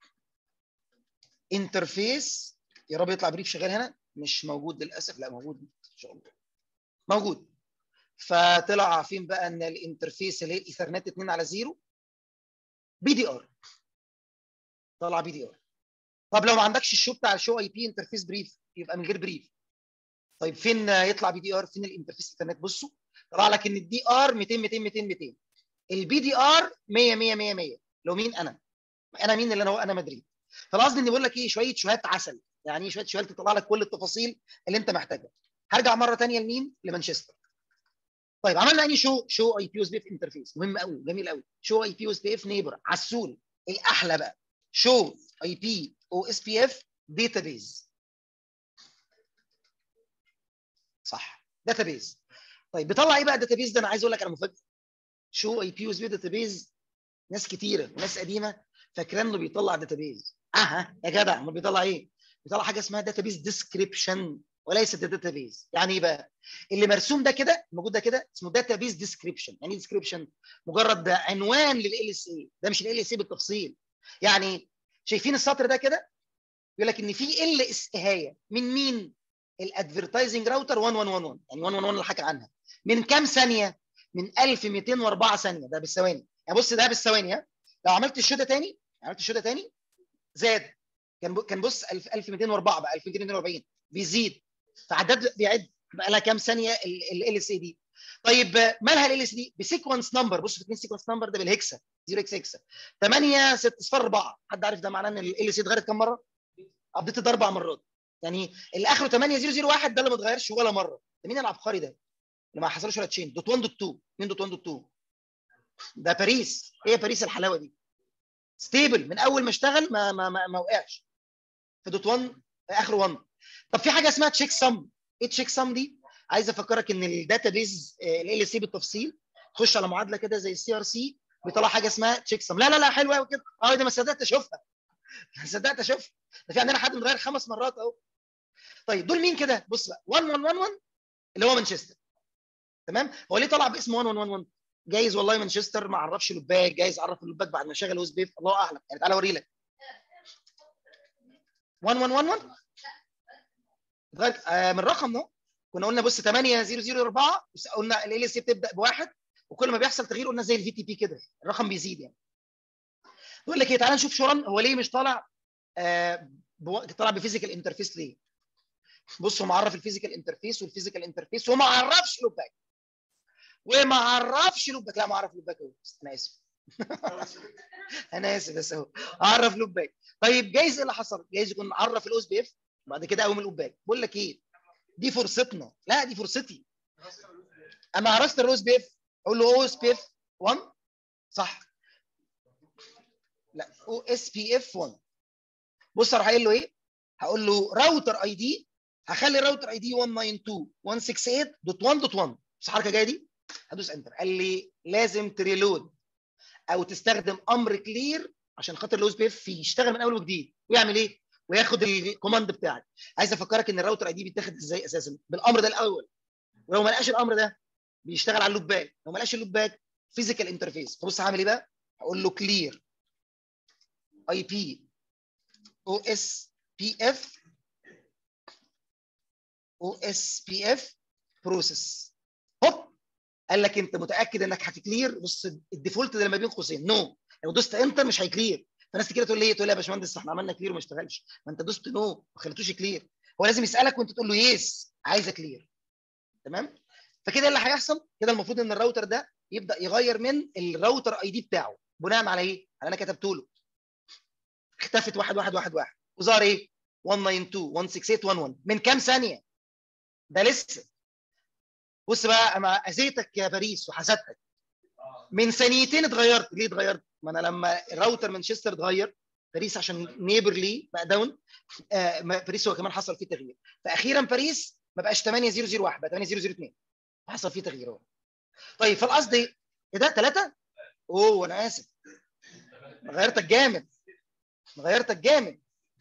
انترفيس يا رب يطلع بريف شغال هنا مش موجود للاسف لا موجود ان شاء الله موجود فطلع فين بقى ان الانترفيس اللي هي الايثرنت 2 على 0 بي دي ار طلع بي دي ار طب لو ما عندكش الشو بتاع الشو اي بي انترفيس بريف يبقى من غير بريف طيب فين يطلع بي دي ار فين الانترفيس ايثرنت بصوا طلع لك ان الدي ار 200 200 200 200 البي دي ار 100 100 100 100 لو مين انا انا مين اللي انا هو انا مدريد فالقصد اني بقول لك ايه شويه شويات عسل يعني ايه شويه شويه تطلع لك كل التفاصيل اللي انت محتاجها هرجع مره ثانيه لمين لمانشستر طيب عملنا يعني شو شو اي بي اس بي اف انترفيس مهم قوي جميل قوي شو اي بي اس بي اف نيبر عسول الاحلى بقى شو اي بي او اس بي اف داتابيز صح داتابيز طيب بيطلع ايه بقى الداتابيز ده انا عايز اقول لك انا مفاجئ شو اي بي اس بي داتابيز ناس كتيره وناس قديمه فاكره انه بيطلع داتابيز اها يا جدع امال بيطلع ايه بيطلع حاجه اسمها داتابيز ديسكريبشن وليس داتابيز يعني ايه بقى اللي مرسوم ده كده موجود ده كده اسمه داتابيز ديسكريبشن يعني ايه ديسكريبشن مجرد ده عنوان لل اس اي ده مش ال اس اي بالتفصيل يعني شايفين السطر ده كده يقول لك ان في ال اس اهايه من مين الادفرتايزنج راوتر 1111 يعني 111 اللي حكى عنها من كام ثانيه من 1204 ثانيه ده بالثواني يعني بص ده بالثواني ها لو عملت الشو ده تاني عملت الشو ده تاني زاد كان كان بص 1204 بقى 2240 بيزيد فعدد بيعد بقى لها كام ثانيه ال اس اي دي طيب مالها ال اس دي بسيكونس نمبر بص في اثنين سيكونس نمبر ده بالهكسا 0 اكس هكسا 8 6 صفر 4 حد عارف ده معناه ان ال اس اتغيرت كام مره؟ ابديت اربع مرات يعني اللي اخره 8001 ده اللي ما اتغيرش ولا مره ده مين العبقري ده؟ اللي ما حصلش ولا تشين دوت 1 دوت 2 مين دوت 1 دوت 2 ده باريس ايه باريس الحلاوه دي ستيبل من اول ما اشتغل ما ما ما, ما وقعش في دوت 1 اخر 1 طب في حاجه اسمها تشيك سم ايه تشيك سم دي عايز افكرك ان الداتا بيز ال ال سي بالتفصيل تخش على معادله كده زي السي ار سي بيطلع حاجه اسمها تشيك سم لا لا لا حلوه قوي كده اه ده ما صدقت اشوفها ما صدقت اشوفها ده في عندنا حد متغير خمس مرات اهو طيب دول مين كده بص بقى 1111 اللي هو مانشستر تمام هو ليه طلع باسم 1111 جايز والله مانشستر ما عرفش لوباك جايز عرف اللوباك بعد ما شغل ويز بيف الله اعلم يعني تعالى اوري لك 1111 اتغير آه من الرقم ده كنا قلنا بص 8004 قلنا ال سي بتبدا بواحد وكل ما بيحصل تغيير قلنا زي الفي تي بي كده الرقم بيزيد يعني بيقول لك ايه تعالى نشوف شوران هو ليه مش طالع آه بو... طالع بفيزيكال انترفيس ليه بص هو معرف الفيزيكال انترفيس والفيزيكال انترفيس وما عرفش لوباك وما عرفش لوباك لا ما عرف لوباك اهو انا اسف انا اسف بس اهو عرف لوباك طيب جايز ايه اللي حصل؟ جايز يكون عرف الاوس بي اف وبعد كده قوم اللوباك بقول لك ايه دي فرصتنا لا دي فرصتي انا عرفت الاوس بي اف اقول له اوس بي اف 1 صح لا او اس بي اف 1 بص اروح قايل له ايه؟ هقول له راوتر اي دي هخلي الراوتر اي دي 192.168.1.1 بس الحركه جايه دي هدوس انتر قال لي لازم تريلود او تستخدم امر كلير عشان خاطر الاوس بي اف يشتغل من اول وجديد ويعمل ايه؟ وياخد الكوماند بتاعك عايز افكرك ان الراوتر اي دي بيتاخد ازاي اساسا بالامر ده الاول ولو ما لقاش الامر ده بيشتغل على اللوب باك لو ما لقاش اللوب باك فيزيكال انترفيس فبص هعمل ايه بقى؟ هقول له كلير اي بي او اس بي اف او اس بي اف بروسيس هوب قال لك انت متاكد انك هتكلير بص الديفولت ده لما بين قوسين نو no. لو دوست انتر مش هيكلير فناس كده تقول لي ايه تقول لي يا باشمهندس احنا عملنا كلير وما اشتغلش ما انت دوست نو no. ما خليتوش كلير هو لازم يسالك وانت تقول له يس عايز كلير تمام فكده اللي هيحصل كده المفروض ان الراوتر ده يبدا يغير من الراوتر اي دي بتاعه بناء على ايه؟ على انا كتبته له اختفت 1111 وظهر ايه؟ 192.168.11 من كام ثانيه؟ ده لسه بص بقى انا اذيتك يا باريس وحسدتك من ثانيتين اتغيرت ليه اتغيرت؟ ما انا لما الراوتر مانشستر اتغير باريس عشان نيبر لي بقى داون آه باريس هو كمان حصل فيه تغيير فاخيرا باريس ما بقاش 8001 بقى 8002 حصل فيه تغيير اهو طيب فالقصد ايه؟ ايه ده ثلاثه؟ اوه انا اسف غيرتك جامد غيرتك جامد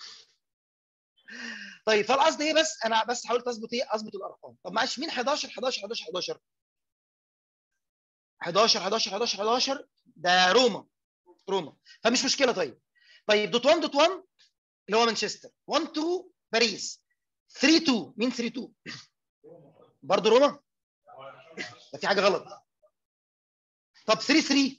طيب فالقصد ايه بس انا بس حاولت اظبط ايه اظبط الارقام طب معلش مين 11 11 11 11 11 11 11 11 11 ده روما روما فمش مشكله طيب طيب دوت 1 دوت 1 اللي هو مانشستر 1 2 باريس 3 2 مين 3 2 برضه روما ده في حاجه غلط طب 3 3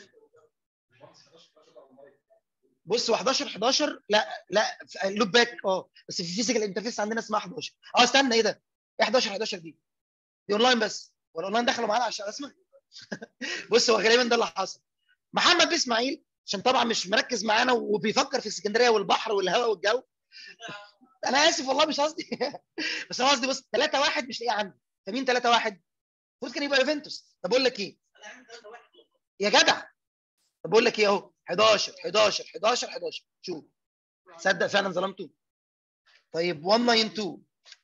بص هو 11 11 لا لا لوب باك اه بس في فيزيكال انترفيس عندنا اسمها 11 اه استنى ايه ده؟ ايه 11 11 دي؟ دي اونلاين بس والاونلاين دخلوا معانا عشان اسمع بص هو غالبا ده اللي حصل محمد بن اسماعيل عشان طبعا مش مركز معانا وبيفكر في اسكندريه والبحر والهواء والجو انا اسف والله مش قصدي بس انا قصدي بص 3 1 مش لاقيه عندي فمين 3 1 المفروض كان يبقى يوفنتوس طب اقول لك ايه يا جدع طب بقول لك ايه اهو 11 11 11 11 شوف صدق فعلا ظلمته طيب 192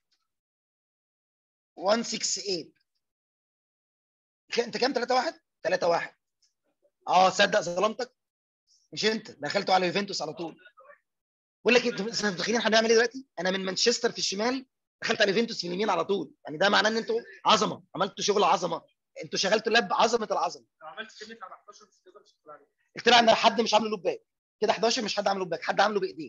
168 ك- انت كام 3 1 3 1 اه صدق ظلمتك مش انت دخلته على يوفنتوس على طول بقول لك إيه، انتوا إنتوا متخيلين احنا بنعمل ايه دلوقتي انا من مانشستر في الشمال دخلت على يوفنتوس في اليمين على طول يعني ده معناه ان انتوا عظمه عملتوا شغل عظمه انتوا شغلتوا لاب عظمه العظمه لو عملت كلمه على 11 مش تقدر تشتغل عليه اخترع ان حد مش عامله لوب باك كده 11 مش حد عامله لوب باك حد عامله بايديه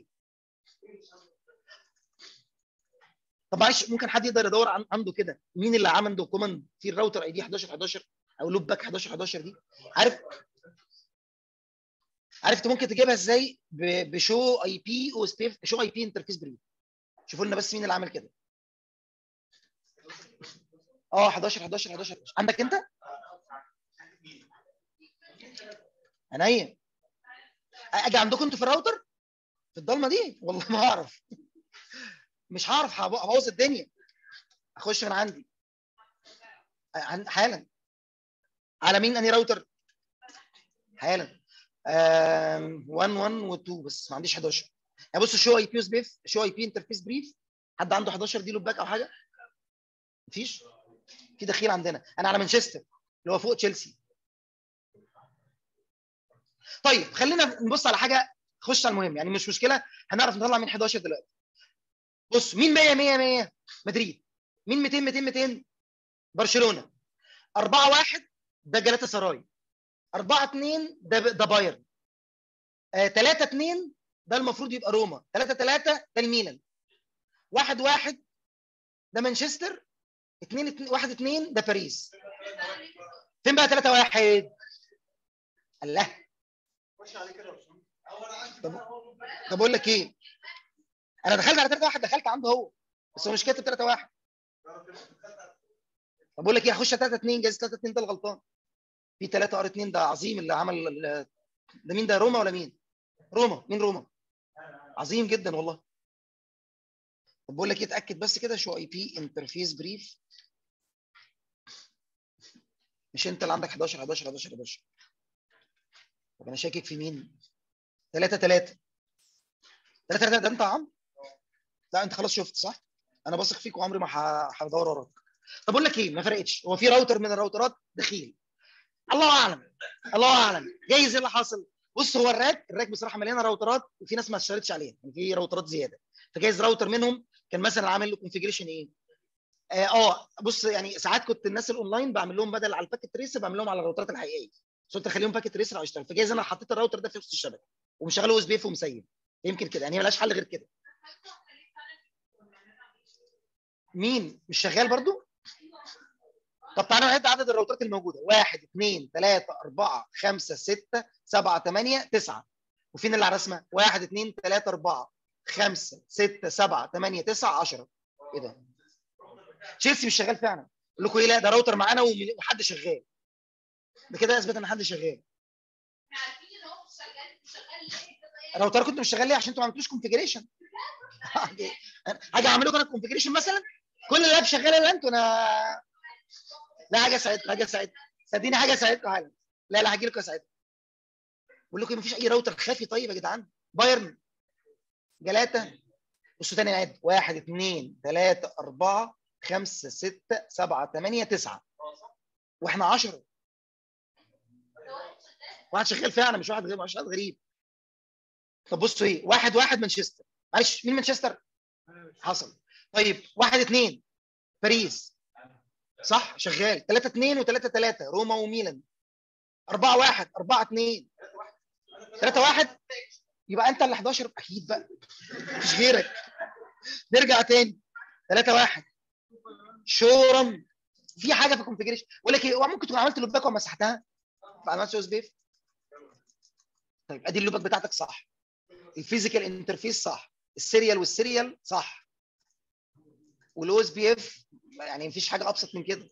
طب معلش ممكن حد يقدر يدور عن عنده كده مين اللي عمل كوماند في الراوتر اي دي 11 11 او لوب باك 11 11 دي عارف عارف انت ممكن تجيبها ازاي ب- بشو اي بي او سبيف شو اي بي انترفيس بريف شوفوا لنا بس مين اللي عمل كده اه 11 11 11 عندك انت عينيا اجي عندكم انتوا في الراوتر في الضلمه دي والله ما اعرف مش هعرف هب- هبوظ الدنيا اخش من عندي عن- حالا على مين انهي راوتر حالا 1 1 و 2 بس ما عنديش 11 يعني بص شو اي بي سبيف شو اي بي انترفيس بريف حد عنده 11 دي لوب باك او حاجه مفيش في دخيل عندنا انا على مانشستر اللي هو فوق تشيلسي طيب خلينا نبص على حاجه خش على المهم يعني مش مشكله هنعرف نطلع من 11 دلوقتي بص مين 100 100 100 مدريد مين 200 200 200 برشلونه 4 1 ده جلاتا سراي 4 2 ده ده بايرن 3 2 ده المفروض يبقى روما 3 3 ده الميلان 1 1 ده مانشستر 2 1 2 ده باريس فين بقى 3 1 الله طب طب اقول لك ايه انا دخلت على 3 1 دخلت عنده هو بس هو مش كاتب 3 1 طب اقول لك ايه هخش 3 2 جايز 3 2 ده الغلطان في 3 ار 2 ده عظيم اللي عمل ال- ده مين ده روما ولا مين؟ روما مين روما؟ عظيم جدا والله طب بقول لك ايه اتاكد بس كده شو اي بي انترفيس بريف مش انت اللي عندك 11 11 11 11 طب انا شاكك في مين؟ 3 3 3 3 ده انت يا عم؟ لا انت خلاص شفت صح؟ انا بثق فيك وعمري ما ه- هدور وراك طب اقول لك ايه ما فرقتش هو في راوتر من الراوترات دخيل الله اعلم الله اعلم جايز ايه اللي حاصل بص هو الراك الراك بصراحه مليانه راوترات وفي ناس ما اشترتش عليها يعني في راوترات زياده فجايز راوتر منهم كان مثلا عامل له كونفيجريشن ايه اه آه، بص يعني ساعات كنت الناس الاونلاين بعمل لهم بدل على الباكيت تريسر بعمل لهم على الراوترات الحقيقيه بس قلت اخليهم باكيت تريسر او يشتغل فجايز انا حطيت الراوتر ده في وسط الشبكه ومشغله او اس بي اف ومسيب يمكن كده يعني هي ملهاش حل غير كده مين مش شغال برضو طب تعالى نعد عدد الراوترات الموجوده 1 2 3 4 5 6 7 8 9 وفين اللي على الرسمه 1 2 3 4 5 6 7 8 9 10 ايه ده تشيلسي مش شغال فعلا اقول لكم ايه لا ده راوتر معانا وم- وحد شغال ده كده اثبت ان حد شغال الراوتر كنت مش شغال ليه عشان انتوا ما عملتوش كونفيجريشن حاجه اعمل لكم انا كونفيجريشن مثلا كل اللاب شغاله الا انتوا انا لا حاجه ساعتكم حاجه ساعتكم صدقيني حاجه ساعتكم حالا لا لا هجي لكم ساعتكم بقول لكم مفيش اي راوتر خافي طيب يا جدعان بايرن جلاتا بصوا تاني نعد 1 2 3 4 5 6 7 8 9 واحنا 10 واحد شغال فعلا مش واحد غير مش واحد غريب طب بصوا ايه واحد واحد مانشستر معلش مين مانشستر حصل طيب واحد اثنين باريس صح شغال 3 2 و3 3 روما وميلان 4 1 4 2 3 1 يبقى انت اللي 11 اكيد بقى مفيش غيرك نرجع تاني 3 1 شورا في حاجه في الكونفجريشن بقول لك ايه هو ممكن تكون عملت لوباك ومسحتها بعد ما تسوي بيف طيب ادي اللوباك بتاعتك صح الفيزيكال انترفيس صح السيريال والسيريال صح والاو اس بي اف يعني مفيش حاجه ابسط من كده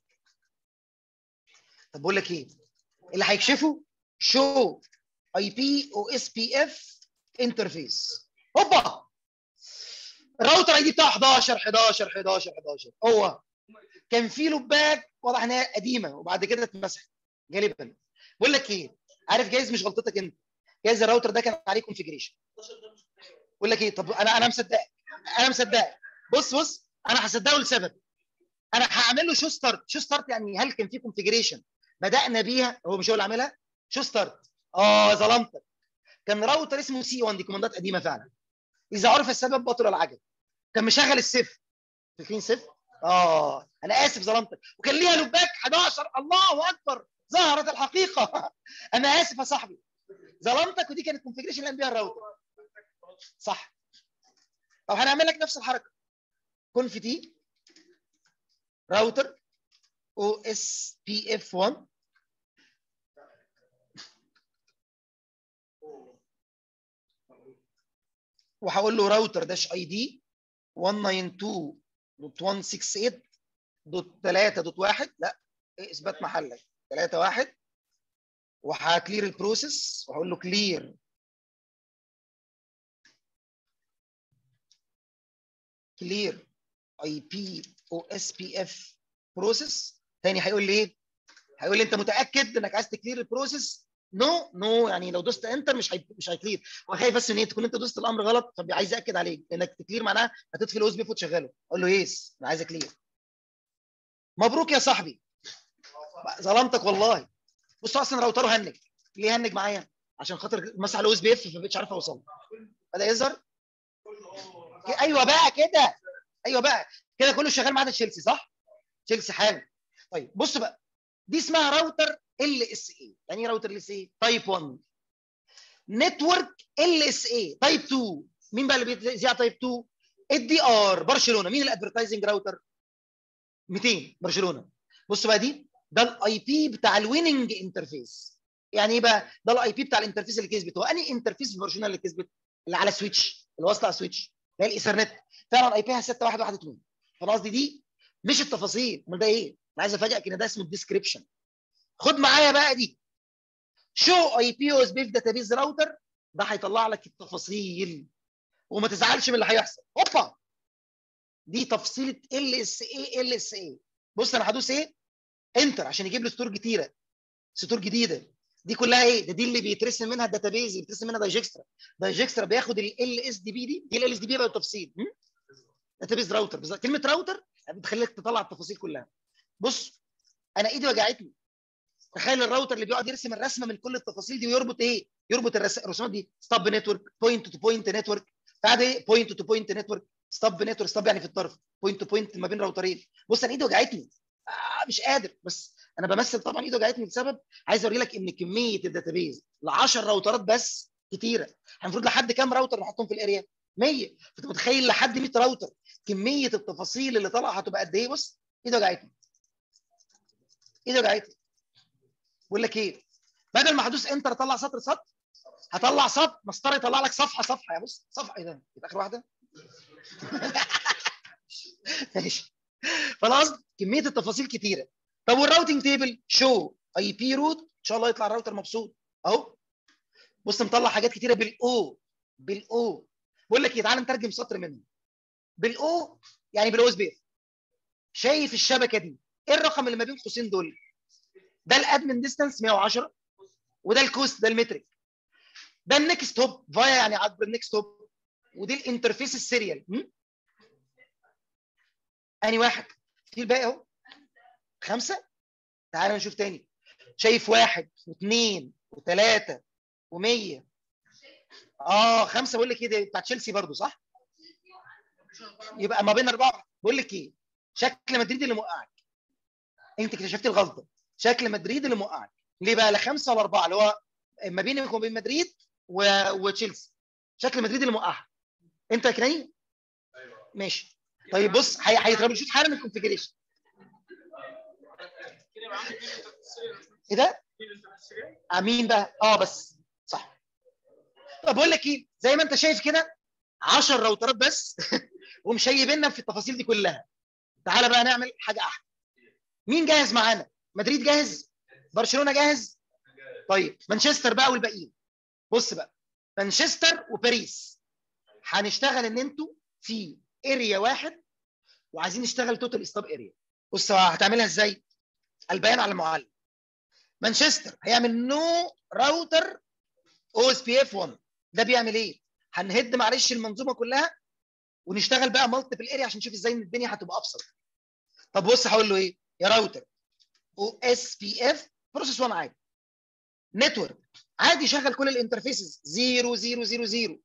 طب بقول لك ايه اللي هيكشفه شو اي بي او اس بي اف انترفيس هوبا الراوتر اي دي بتاعه 11 11 11 11 هو كان في لوباك واضح ان هي قديمه وبعد كده اتمسحت غالبا بقول لك ايه عارف جايز مش غلطتك انت جايز الراوتر ده كان عليه كونفجريشن بقول لك ايه طب انا انا مصدقك انا مصدقك بص بص انا هصدقه لسبب انا هعمل له شو ستارت شو ستارت يعني هل كان في كونفجريشن بدانا بيها هو مش هو اللي عاملها شو ستارت اه ظلمتك كان راوتر اسمه سي 1 دي كوماندات قديمه فعلا اذا عرف السبب بطل العجب كان مشغل الصفر فاكرين صفر اه انا اسف ظلمتك وكان ليها لوباك 11 الله اكبر ظهرت الحقيقه انا اسف يا صاحبي ظلمتك ودي كانت كونفجريشن اللي قام بيها الراوتر صح طب هنعمل لك نفس الحركه كونف تي راوتر او اس بي اف 1 وهقول له راوتر داش اي دي 192.168.3.1 لا إيه اثبات محلك 3 1 وهكلير البروسيس وهقول له كلير كلير اي بي او اس بي اف بروسيس تاني هيقول لي ايه؟ هيقول لي انت متاكد انك عايز تكلير البروسيس نو no, نو no. يعني لو دوست انتر مش هي... مش هيكلير هو خايف بس ان ايه تكون انت دوست الامر غلط فعايز ياكد عليك انك تكلير معناها هتطفي الاو اس بي وتشغله اقول له يس انا عايز اكلير مبروك يا صاحبي ظلمتك والله بص اصلا راوتره هنج ليه هنج معايا عشان خاطر مسح الاو اس بي اف فما بقتش عارف اوصل بدا يظهر ايوه بقى كده ايوه بقى كده كله شغال ما عدا تشيلسي صح تشيلسي حالا طيب بص بقى دي اسمها راوتر ال اس اي يعني ايه راوتر ال اس اي تايب 1 نتورك ال اس اي تايب 2 مين بقى اللي بيذيع تايب 2 الدي ار برشلونه مين الادفرتايزنج راوتر 200 برشلونه بص بقى دي ده الاي بي بتاع الويننج انترفيس يعني ايه بقى ده الاي بي بتاع الانترفيس اللي كسبت هو انهي انترفيس في برشلونه اللي كسبت اللي على سويتش اللي واصله على سويتش اللي هي الايثرنت فعلا اي بيها 6112 فانا قصدي دي مش التفاصيل امال ده ايه؟ انا عايز افاجئك ان ده اسمه الديسكريبشن خد معايا بقى دي شو اي بي او اس بي في داتابيز راوتر ده هيطلع لك التفاصيل وما تزعلش من اللي هيحصل هوبا دي تفصيله ال اس اي ال اس اي بص انا هدوس ايه؟ انتر عشان يجيب لي سطور كتيره سطور جديده دي كلها ايه؟ ده دي اللي بيترسم منها الداتابيز اللي بيترسم منها دايجكسترا دايجكسترا بياخد ال اس دي بي دي دي ال اس دي بي بقى بالتفصيل داتابيز راوتر بالظبط كلمه راوتر بتخليك تطلع التفاصيل كلها بص انا ايدي وجعتني تخيل الراوتر اللي بيقعد يرسم الرسمه من كل التفاصيل دي ويربط ايه؟ يربط الرسومات دي ستاب نتورك بوينت تو بوينت نتورك بعد ايه؟ بوينت تو بوينت نتورك ستاب نتورك ستاب يعني في الطرف بوينت تو بوينت ما بين راوترين بص انا ايدي وجعتني آه مش قادر بس انا بمثل طبعا ايدي وجعتني لسبب عايز اوري لك ان كميه الداتابيز ل 10 راوترات بس كتيره المفروض لحد كام راوتر نحطهم في الاريا 100 فانت متخيل لحد 100 راوتر كميه التفاصيل اللي طالعه هتبقى قد ايه بص ايدي وجعتني ايدي وجعتني بقول لك ايه بدل ما هدوس انتر اطلع سطر سطر هطلع سطر مسطره يطلع لك صفحه صفحه يا بص صفحه ايه ده يبقى اخر واحده ماشي فالقصد كميه التفاصيل كتيره طب والراوتنج تيبل شو اي بي روت ان شاء الله يطلع الراوتر مبسوط اهو بص مطلع حاجات كتيره بالاو بالاو بقول لك ايه تعالى نترجم سطر منه بالاو يعني بالاو اس بي شايف الشبكه دي ايه الرقم اللي ما بين قوسين دول ده الادمن ديستانس 110 وده الكوست ده المترك ده النكست هوب فايا يعني عبر النكست هوب ودي الانترفيس السيريال اني واحد في الباقي اهو خمسه تعال نشوف تاني شايف واحد واثنين وثلاثه ومية اه خمسه بقول لك ايه ده بتاع تشيلسي برضو صح؟ يبقى ما بين اربعه بقول لك ايه شكل مدريد اللي موقعك انت اكتشفت الغلطه شكل مدريد اللي موقعك ليه بقى لا خمسه ولا اربعه اللي هو ما بينك وبين مدريد و... وتشيلسي شكل مدريد اللي موقعها انت يا كناني ماشي طيب بص هي- هيتربط شوف حالا الكونفيجريشن كده يبقى عندي فين انت ايه ده فين انت امين بقى اه بس صح طب بقول لك ايه زي ما انت شايف كده 10 راوترات بس ومشيبنا في التفاصيل دي كلها تعالى بقى نعمل حاجه احلى مين جاهز معانا مدريد جاهز برشلونه جاهز طيب مانشستر بقى والباقيين بص بقى مانشستر وباريس هنشتغل ان انتوا في اريا واحد وعايزين نشتغل توتال ستاب اريا بص هتعملها ازاي البيان على المعلم مانشستر هيعمل نو راوتر او اس بي اف 1 ده بيعمل ايه هنهد معلش المنظومه كلها ونشتغل بقى مالتيبل اريا عشان نشوف ازاي إن الدنيا هتبقى ابسط طب بص هقول له ايه يا راوتر او اس بي اف بروسيس 1 عادي نتورك عادي شغل كل الانترفيسز 0 0 0 0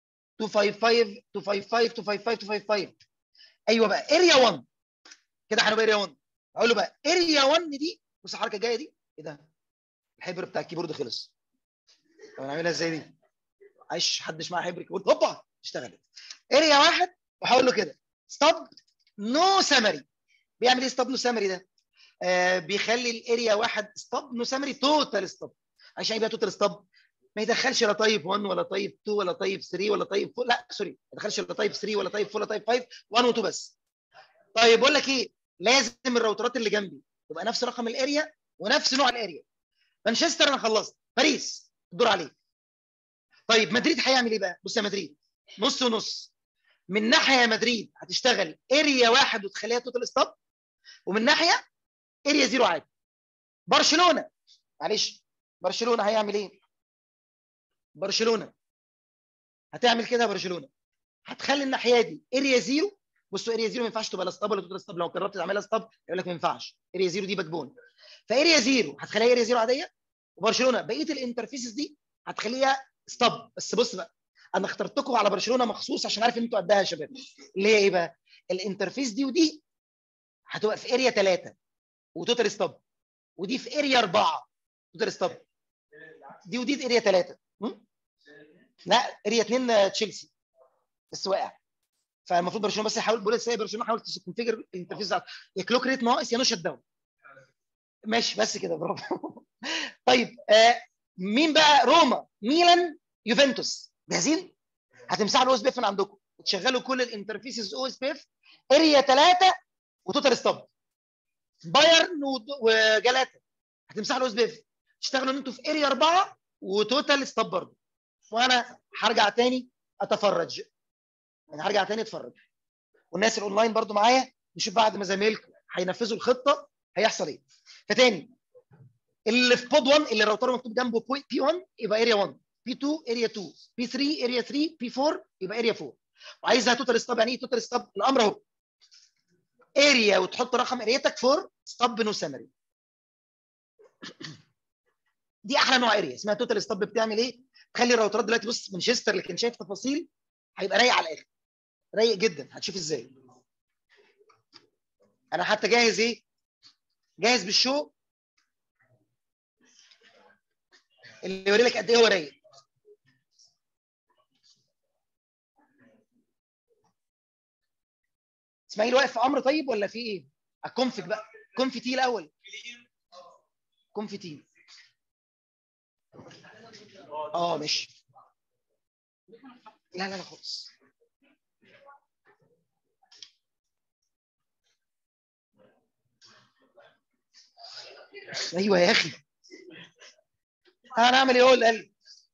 255 255 255 255 ايوه بقى اريا 1 كده هنبقى اريا 1 اقول له بقى اريا 1 دي بص الحركه الجايه دي ايه ده الحبر بتاع الكيبورد خلص طب نعملها ازاي دي عايش حدش معاه حبر كيبورد هوبا اشتغلت اريا واحد وهقول له كده ستوب نو سمري بيعمل ايه ستوب نو سمري ده آه بيخلي الاريا واحد ستوب نو سمري توتال ستوب عشان يبقى توتال ستوب ما يدخلش لا طيب 1 ولا طيب 2 ولا طيب 3 ولا طيب 4 لا سوري ما يدخلش لا طيب 3 ولا طيب 4 ولا طيب 5 1 و 2 بس طيب بقول لك ايه لازم الراوترات اللي جنبي تبقى نفس رقم الاريا ونفس نوع الاريا مانشستر انا خلصت باريس الدور عليك طيب مدريد هيعمل ايه بقى بص يا مدريد نص ونص من ناحيه يا مدريد هتشتغل اريا واحد وتخليها توتال ستوب ومن ناحيه اريا زيرو عادي برشلونه معلش برشلونه هيعمل ايه برشلونه هتعمل كده يا برشلونه هتخلي الناحيه دي اريا زيرو بصوا اريا زيرو ما ينفعش تبقى لا ستاب ولا توتال ستاب لو جربت تعملها ستاب يقول لك ما ينفعش اريا زيرو دي باك بون فاريا زيرو هتخليها اريا زيرو عاديه وبرشلونه بقيه الانترفيسز دي هتخليها ستوب بس بص بقى انا اخترتكم على برشلونه مخصوص عشان عارف ان انتوا قدها يا شباب اللي هي ايه بقى الانترفيس دي ودي هتبقى في اريا 3 وتوتال ستوب ودي في اريا 4 توتال ستوب دي ودي في اريا 3 لا اريا 2 تشيلسي بس واقع فالمفروض برشلونه بس يحاول بقول ازاي برشلونه حاول تكونفيجر الانترفيس بتاعته يا كلوك ريت ناقص يا نو شت داون ماشي بس كده برافو طيب آه مين بقى روما ميلان يوفنتوس جاهزين هتمسحوا الاو اس بي اف من عندكم وتشغلوا كل الانترفيسز او اس بي اف اريا 3 وتوتال ستوب بايرن وجلاتا هتمسحوا الاو اس بي اف تشتغلوا ان انتوا في اريا 4 وتوتال ستوب برضه وانا هرجع تاني اتفرج انا هرجع تاني اتفرج والناس الاونلاين برضو معايا نشوف بعد ما زمايلكم هينفذوا الخطه هيحصل ايه فتاني اللي في بود 1 اللي الراوتر مكتوب جنبه بي 1 يبقى اريا 1 بي 2 اريا 2 بي 3 اريا 3 بي 4 يبقى اريا 4 وعايزها توتال ستاب يعني ايه توتال ستاب الامر اهو اريا وتحط رقم اريتك فور ستاب نو سمري دي احلى نوع اريا اسمها توتال ستاب بتعمل ايه تخلي الراوترات دلوقتي بص مانشستر اللي كان شايف تفاصيل هيبقى رايق على الاخر رايق جدا هتشوف ازاي انا حتى جاهز ايه جاهز بالشو اللي يوري لك قد ايه هو رايق اسماعيل واقف في امر طيب ولا في ايه الكونفج بقى كونفي تي الاول كونفي تي اه ماشي لا لا لا خالص ايوه يا اخي انا اعمل ايه هو اللي قال لي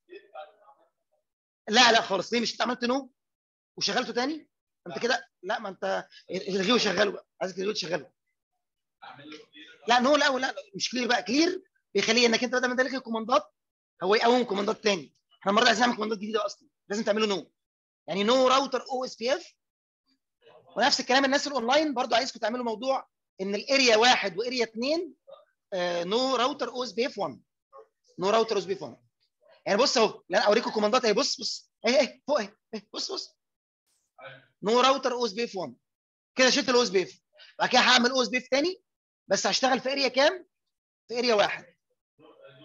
لا لا خالص ليه مش انت عملت نو وشغلته تاني انت كده لا ما انت الغيه وشغله بقى عايزك تلغيه وتشغله لا نو لا لا مش كلير بقى كلير بيخليه انك انت بدل ما تدخل الكوماندات هو يقوم كوماندات تاني احنا المره دي عايزين نعمل كوماندات جديده اصلا لازم تعملوا نو يعني نو راوتر او اس بي اف ونفس الكلام الناس الاونلاين برضو عايزكم تعملوا موضوع ان الاريا واحد واريا اثنين نو راوتر او اس بي اف 1 نو راوتر او اس بي اف 1 يعني بص اهو لا اوريكم كوماندات اهي بص بص اهي اهي فوق اهي بص بص نو راوتر او اس بي اف 1 كده شلت الاو اس بي اف بعد كده هعمل او اس بي اف ثاني بس هشتغل في اريا كام؟ في اريا واحد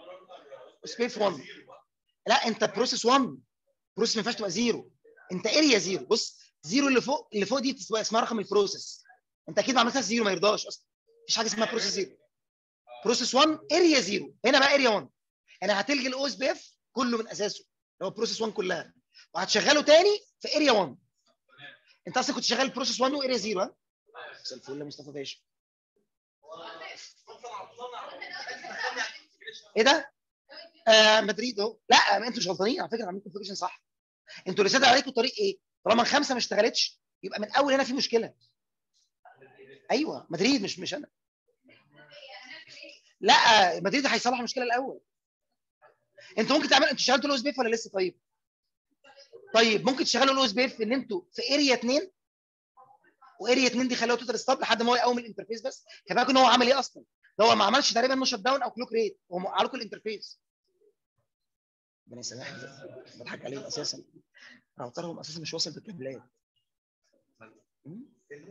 سبيس 1 لا انت بروسيس 1 بروسيس ما ينفعش تبقى زيرو انت اريا زيرو بص زيرو اللي فوق اللي فوق دي بتبقى اسمها رقم البروسيس انت اكيد ما عملتهاش زيرو ما يرضاش اصلا مفيش حاجه اسمها بروسيس زيرو بروسيس 1 اريا زيرو هنا بقى اريا 1 يعني هتلغي الاو اس بي اف كله من اساسه اللي هو بروسيس 1 كلها وهتشغله تاني في اريا 1 انت اصلا كنت شغال بروسيس 1 واريا 0 ها مساء الفل يا مصطفى باشا ايه ده؟ آه مدريد اهو لا ما انتوا مش غلطانين على فكره عاملين كونفيجريشن صح انتوا اللي سد عليكم الطريق ايه؟ طالما الخمسه ما اشتغلتش يبقى من اول هنا في مشكله ايوه مدريد مش مش انا لا مدريد هيصلح المشكله الاول انتوا ممكن تعملوا انتوا شغلتوا الاو اس بي اف ولا لسه طيب؟ طيب ممكن تشغلوا الاو اس بي اف ان انتوا في اريا 2 واريا 2 دي خلوها توتال ستوب لحد ما هو يقوم الانترفيس بس خلي بالك ان هو عمل ايه اصلا؟ ده هو ما عملش تقريبا نو شت داون او كلوك ريت هو موقع لكم الانترفيس ربنا يسامحني بضحك عليهم اساسا راوترهم اساسا مش واصل بالكابلات مم.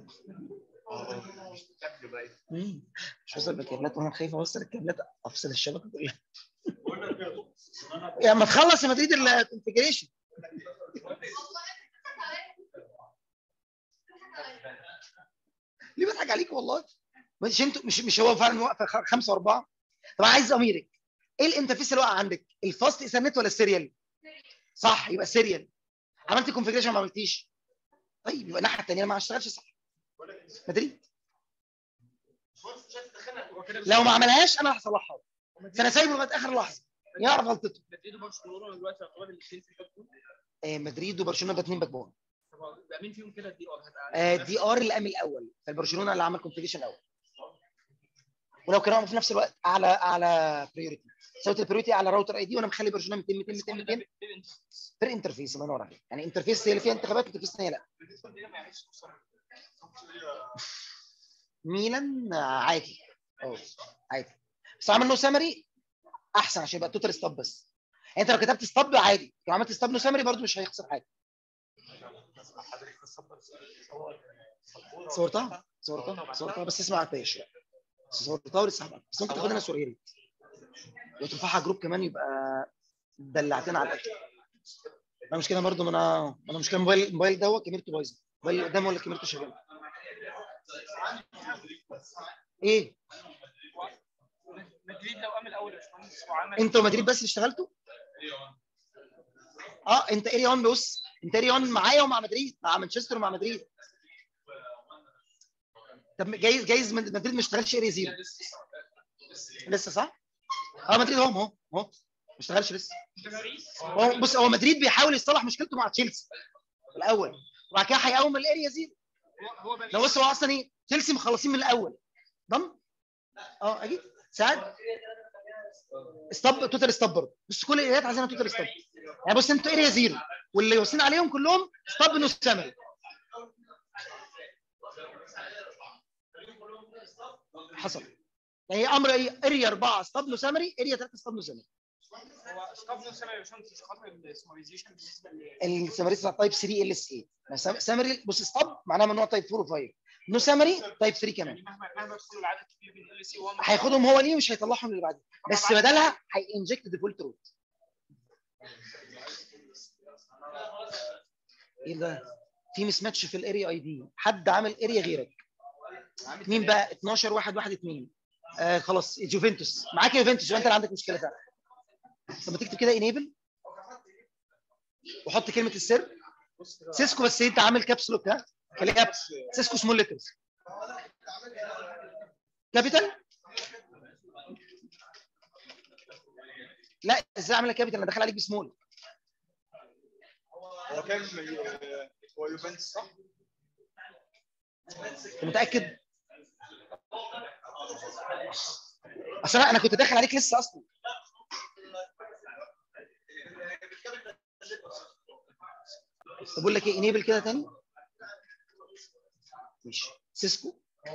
مم. مش واصل بالكابلات وانا خايف اوصل الكابلات افصل الشبكه كلها يا ما تخلص يا مدريد الكونفجريشن ليه بضحك عليك والله مش انتوا مش مش هو فعلا واقفه خ- خمسه واربعه طب أنا عايز ضميرك ايه الانترفيس اللي واقع عندك الفاست ايثرنت ولا السيريال صح يبقى السيريال عملت كونفجريشن ما عملتيش طيب يبقى الناحيه الثانيه ما اشتغلش صح مدريد لو ما عملهاش انا هصلحها فانا سايبه لغايه اخر لحظه يعرف غلطته مدريد وبرشلونه دلوقتي يعتبر الاثنين في الحكم آه مدريد وبرشلونه ده اثنين باك بون يبقى مين فيهم كده الدي ار هتبقى آه دي ار اللي قام الاول فالبرشلونه اللي عمل كونفجريشن الاول ولو كانوا في نفس الوقت اعلى اعلى بريورتي سويت البريورتي على راوتر اي دي وانا مخلي برشلونه 200 200 200 200 بير انترفيس الله ينور عليك يعني انترفيس هي اللي فيها انتخابات انترفيس ثانيه لا ميلان آه، عادي اه عادي بس عمل نو سامري احسن عشان يبقى توتال ستوب بس يعني انت لو كتبت ستوب عادي لو عملت ستوب نو سامري برضه مش هيخسر حاجه صورتها صورتها صورتها بس اسمع عتاش لا صورتها ولسه هبعت بس ممكن تاخدها صورة يا ريت وترفعها جروب كمان يبقى دلعتنا على الاكل انا مش كده برضه ما انا انا مش كده الموبايل الموبايل ده هو كاميرته بايظه الموبايل اللي قدامه ولا كاميرته شغاله ايه مدريد لو قام الاول يا باشمهندس وعمل انت ومدريد بس اللي اشتغلتوا اه انت اريا 1 بص انت اريا 1 معايا ومع مدريد مع مانشستر ومع مدريد طب جايز جايز مد- مدريد ما اشتغلش اريا زيرو لسه صح؟ اه مدريد اهو اهو اهو ما اشتغلش لسه هو بص هو مدريد بيحاول يصلح مشكلته مع تشيلسي الاول وبعد كده هيقوم الاريا زيرو هو بقى لو بص هو اصلا ايه تشيلسي مخلصين من الاول ضم اه اكيد ساعات ستوب توتال ستوب برضه بص كل الاريات عايزينها توتال ستوب يعني بص انتوا اريا زيرو واللي واصلين عليهم كلهم ستوب نو سامري حصل يعني امر ايه اريا 4 ستوب نو سامري اريا 3 ستوب نو سامري هو ستوب نو سامي يا باشمهندس مش خاطر السمرايزيشن بالنسبه ل السامري تايب 3 ال اس اي سامري بص ستوب معناها ممنوع تايب 4 و5 نو سامري تايب 3 كمان يعني مهما مهما يدخلوا العدد كبير بين ال سي 1 هياخدهم هو ليه مش هيطلعهم اللي بعدين بس بدلها هينجكت ديفولت روت ايه ده في مس ماتش في الاريا اي دي حد عامل اريا غيرك مين بقى 12 1 1 2 آه خلاص جوفنتوس معاك يوفنتوس يبقى انت اللي عندك مشكله فعلا طب ما تكتب كده انيبل وحط كلمه السر سيسكو بس انت عامل كابس لوك ها خليها سيسكو سمول ليترز كابيتال لا ازاي اعمل كابيتال انا داخل عليك بسمول هو كان هو يوفنتوس صح؟ انت متاكد اصل انا أنا كنت داخل عليك لسه اصلا طب بقول لك ايه انيبل كده تاني ماشي سيسكو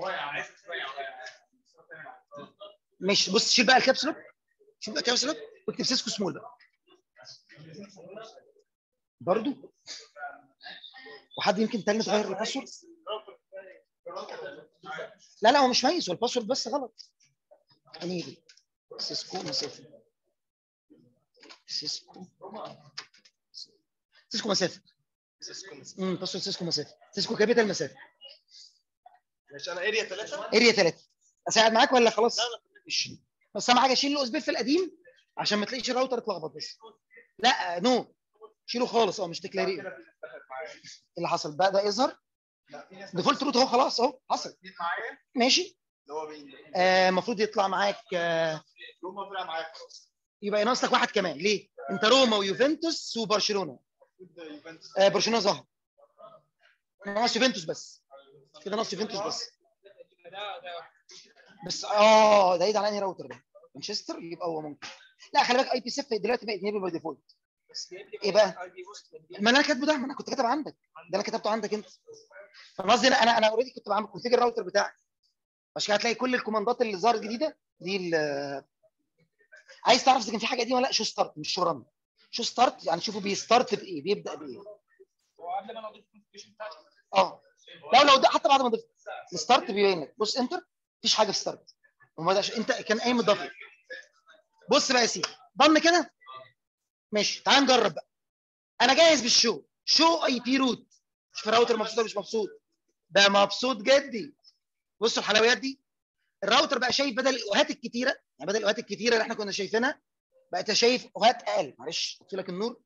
ماشي بص شيل بقى الكابس لوك شيل بقى الكابس لوك واكتب سيسكو سمول بقى برضو وحد يمكن تاني تغير الباسورد لا لا هو مش ميز هو الباسورد بس غلط انيبل سيسكو مسافه سيسكو سيسكو مسافه سيسكو مس- امم باسورد سيسكو مسافه سيسكو كابيتال مسافه ماشي انا اريا ثلاثة اريا 3 اساعد معاك ولا خلاص لا، لا. مش بس اهم حاجه شيل الاو اس بي في القديم عشان ما تلاقيش الراوتر اتلخبط بس لا نو شيله خالص اه مش تكلاري كده بتتفق معايا اللي حصل بقى ده يظهر لا في ناس ديفولت روت اهو خلاص اهو حصل مين معايا ماشي اللي هو مين آه، المفروض يطلع معاك آه، روما طلع معايا خلاص يبقى ينقص لك واحد كمان ليه؟ انت روما ويوفنتوس وبرشلونه المفروض يوفنتوس آه، برشلونه ظهر ناقص يوفنتوس بس كده ناقص يوفنتوس بس بس اه ده يد على انهي راوتر ده؟ مانشستر يبقى هو ممكن لا خلي بالك اي بي سيف دلوقتي بقت نيبل باي ديفولت ايه بقى؟ ما انا كاتبه ده ما انا كنت كاتب عندك ده انا كتبته عندك انت فانا قصدي انا انا انا اوريدي كنت بعمل كونفيجر الراوتر بتاعي عشان كده هتلاقي كل الكوماندات اللي ظهرت جديده دي ال- عايز تعرف اذا كان في حاجه قديمه ولا لا شو ستارت مش شو رن شو ستارت يعني شوفوا بيستارت بايه بيبدا بايه هو قبل ما انا اضيف الكونفيجريشن بتاعتي اه لو لو ده حتى بعد ما ضفت الستارت بيبين لك بص انتر مفيش حاجه في ستارت وما بدأش انت كان قايم مضاف لك. بص بقى يا سيدي ضم كده ماشي تعال نجرب بقى انا جاهز بالشو شو اي بي روت شوف الراوتر مبسوط ولا مش مبسوط ده مبسوط جدي بصوا الحلويات دي الراوتر بقى شايف بدل الاوهات الكتيره يعني بدل الاوهات الكتيره اللي احنا كنا شايفينها بقيت شايف اوهات اقل معلش قلت لك النور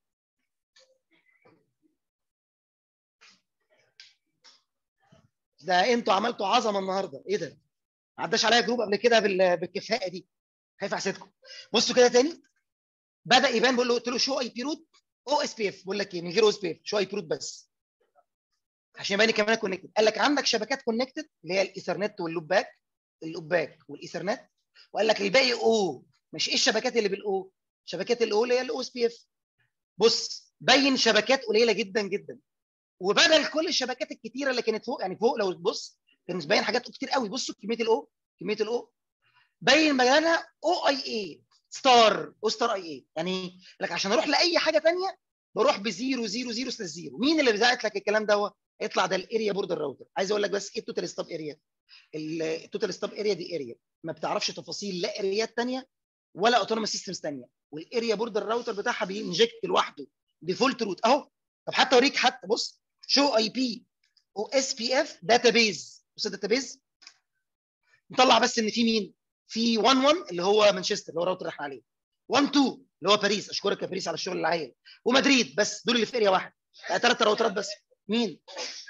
ده انتوا عملتوا عظمه النهارده ايه ده؟ ما عداش عليا جروب قبل كده بال- بالكفاءه دي خايف احسدكم بصوا كده تاني بدا يبان بقول له قلت له شو اي بي روت او اس بي اف بقول لك ايه من غير او اس بي اف شو اي بي روت بس عشان يبان كمان كونكتد قال لك عندك شبكات كونكتد اللي هي الايثرنت واللوب باك اللوب باك والايثرنت وقال لك الباقي او مش ايه الشبكات اللي بالاو شبكات الاو اللي هي الاو اس بي اف بص بين شبكات قليله جدا جدا وبدل كل الشبكات الكتيره اللي كانت فوق يعني فوق لو تبص كان باين حاجات كتير قوي بصوا كميه الاو كميه الاو باين مكانها او اي اي ستار او ستار اي اي يعني لك عشان اروح لاي حاجه ثانيه بروح ب 0 0 0 سلاش 0 مين اللي بيزعت لك الكلام ده يطلع ده الاريا بوردر راوتر عايز اقول لك بس ايه التوتال ستاب اريا التوتال ستاب اريا دي اريا ما بتعرفش تفاصيل لا اريات ثانيه ولا اوتونوموس سيستمز ثانيه والاريا بوردر راوتر بتاعها بينجكت لوحده ديفولت روت اهو طب حتى اوريك حتى بص شو اي بي او اس بي اف داتابيز بص الداتابيز نطلع بس ان في مين في 1 1 اللي هو مانشستر اللي هو الراوتر اللي احنا عليه 1 2 اللي هو باريس اشكرك يا باريس على الشغل العيل ومدريد بس دول اللي في اريا واحد ثلاث راوترات بس مين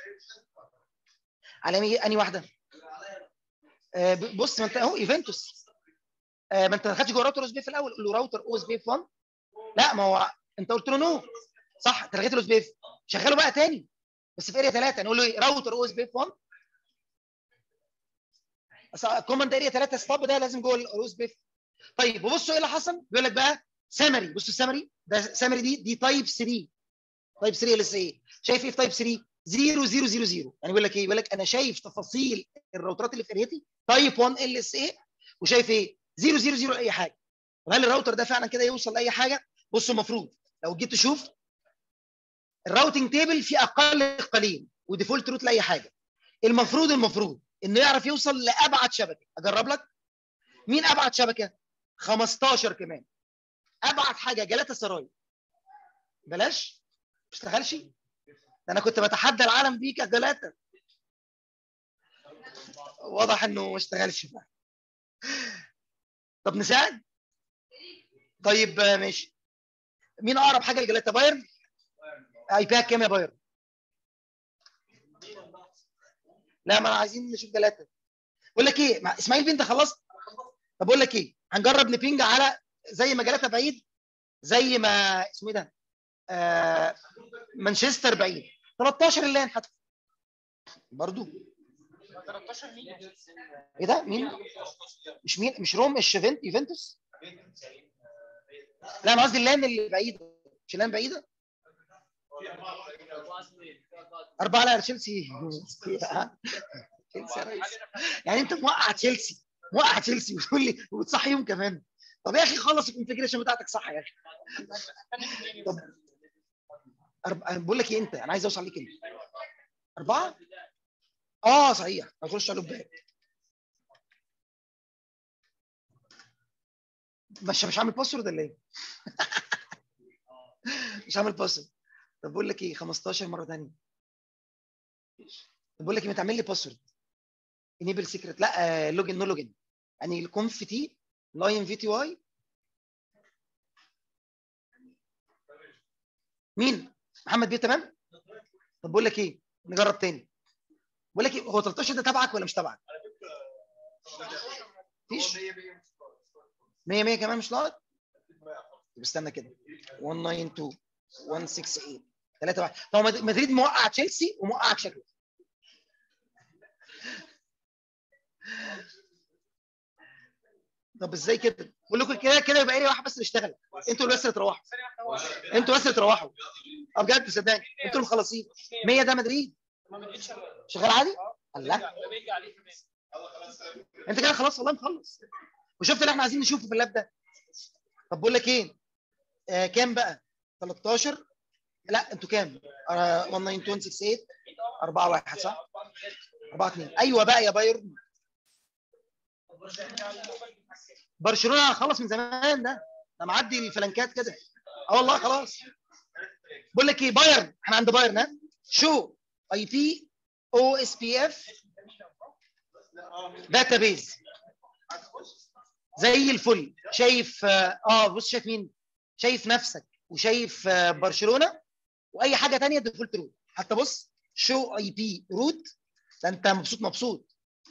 على مين انهي واحده آه ب- بص ما انت اهو ايفنتوس آه ما انت ما دخلتش جوه راوتر او اس بي في الاول قول له راوتر او اس بي 1 لا ما هو انت قلت له نو صح انت لغيت الاو اس بي شغله بقى تاني بس في اريا 3 نقول له ايه راوتر او اس بي 1 كوماند اريا 3 ستاب ده لازم جوه الاو اس بي طيب وبصوا ايه اللي حصل بيقول لك بقى سامري بصوا السامري ده سامري دي دي تايب 3 تايب 3 ال اس اي شايف ايه في تايب 3 0 0 0 0 يعني بيقول لك ايه بيقول لك انا شايف تفاصيل الراوترات اللي في اريتي تايب 1 ال اس اي وشايف ايه 0 0 0 اي حاجه طب هل الراوتر ده فعلا كده يوصل لاي حاجه بصوا المفروض لو جيت تشوف الراوتنج تيبل فيه اقل قليل وديفولت روت لاي حاجه المفروض المفروض انه يعرف يوصل لابعد شبكه اجرب لك مين ابعد شبكه 15 كمان ابعد حاجه جلاتا سراي بلاش ما اشتغلش ده انا كنت بتحدى العالم بيك يا جلاتا واضح انه ما اشتغلش بقى طب نساعد طيب آه، ماشي مين اقرب حاجه لجلاتا بايرن اي بي كام يا بايرن لا ما انا عايزين نشوف جلاتا بقول لك ايه مع اسماعيل بنت خلصت طب بقول لك ايه هنجرب نبينج على زي ما جلاتا بعيد زي ما اسمه ايه ده آه مانشستر بعيد 13 اللان حتى برضو 13 مين؟ ايه ده مين مش مين مش روم مش يوفنت- يوفنتوس لا انا قصدي اللان اللي بعيده مش اللان بعيده أربعة لا تشيلسي تشيلسي يا ريس يعني أنت موقع تشيلسي موقع تشيلسي وتقول لي وتصحيهم كمان طب يا أخي خلص الكونفجريشن بتاعتك صح يا أخي طب أرب... أنا بقول لك إيه أنت أنا عايز أوصل ليك أنت أربعة؟ آه صحيح هخش على الباقي مش مش عامل باسورد ولا إيه؟ مش عامل باسورد طب بقول لك ايه 15 مره ثانيه طب بقول لك ايه ما تعمل لي باسورد انيبل سيكريت لا لوجن نو لوجن يعني الكونف تي لاين في تي واي مين محمد بيه تمام طب بقول لك ايه نجرب تاني بقول لك ايه هو 13 ده تبعك ولا مش تبعك مفيش 100 100 كمان مش لاقط طب استنى كده 192 168 ثلاثة واحد طب مد- مدريد موقع تشيلسي وموقعك شكله طب ازاي كده؟ بقول لكم كده كده يبقى ايه واحد بس اللي اشتغل انتوا اللي بس اللي تروحوا انتوا بس اللي تروحوا اه بجد صدقني انتوا اللي مخلصين 100 ده مدريد ما بقتش شغال شغال عادي؟ الله ده بيجي عليه كمان انت كده خلاص والله مخلص وشفت اللي احنا عايزين نشوفه في اللاب ده طب بقول لك ايه آه كام بقى 13 لا انتوا كام آه 19268 4 1 صح 4 2 ايوه بقى يا بايرن برشلونه خلص من زمان ده ده معدي الفلانكات كده اه والله خلاص بقول لك ايه بايرن احنا عند بايرن ها شو اي بي او اس بي اف داتابيز زي الفل شايف اه آه، بص شايف مين شايف نفسك وشايف آه، برشلونه واي حاجه تانية ديفولت روت حتى بص شو اي بي روت ده انت مبسوط مبسوط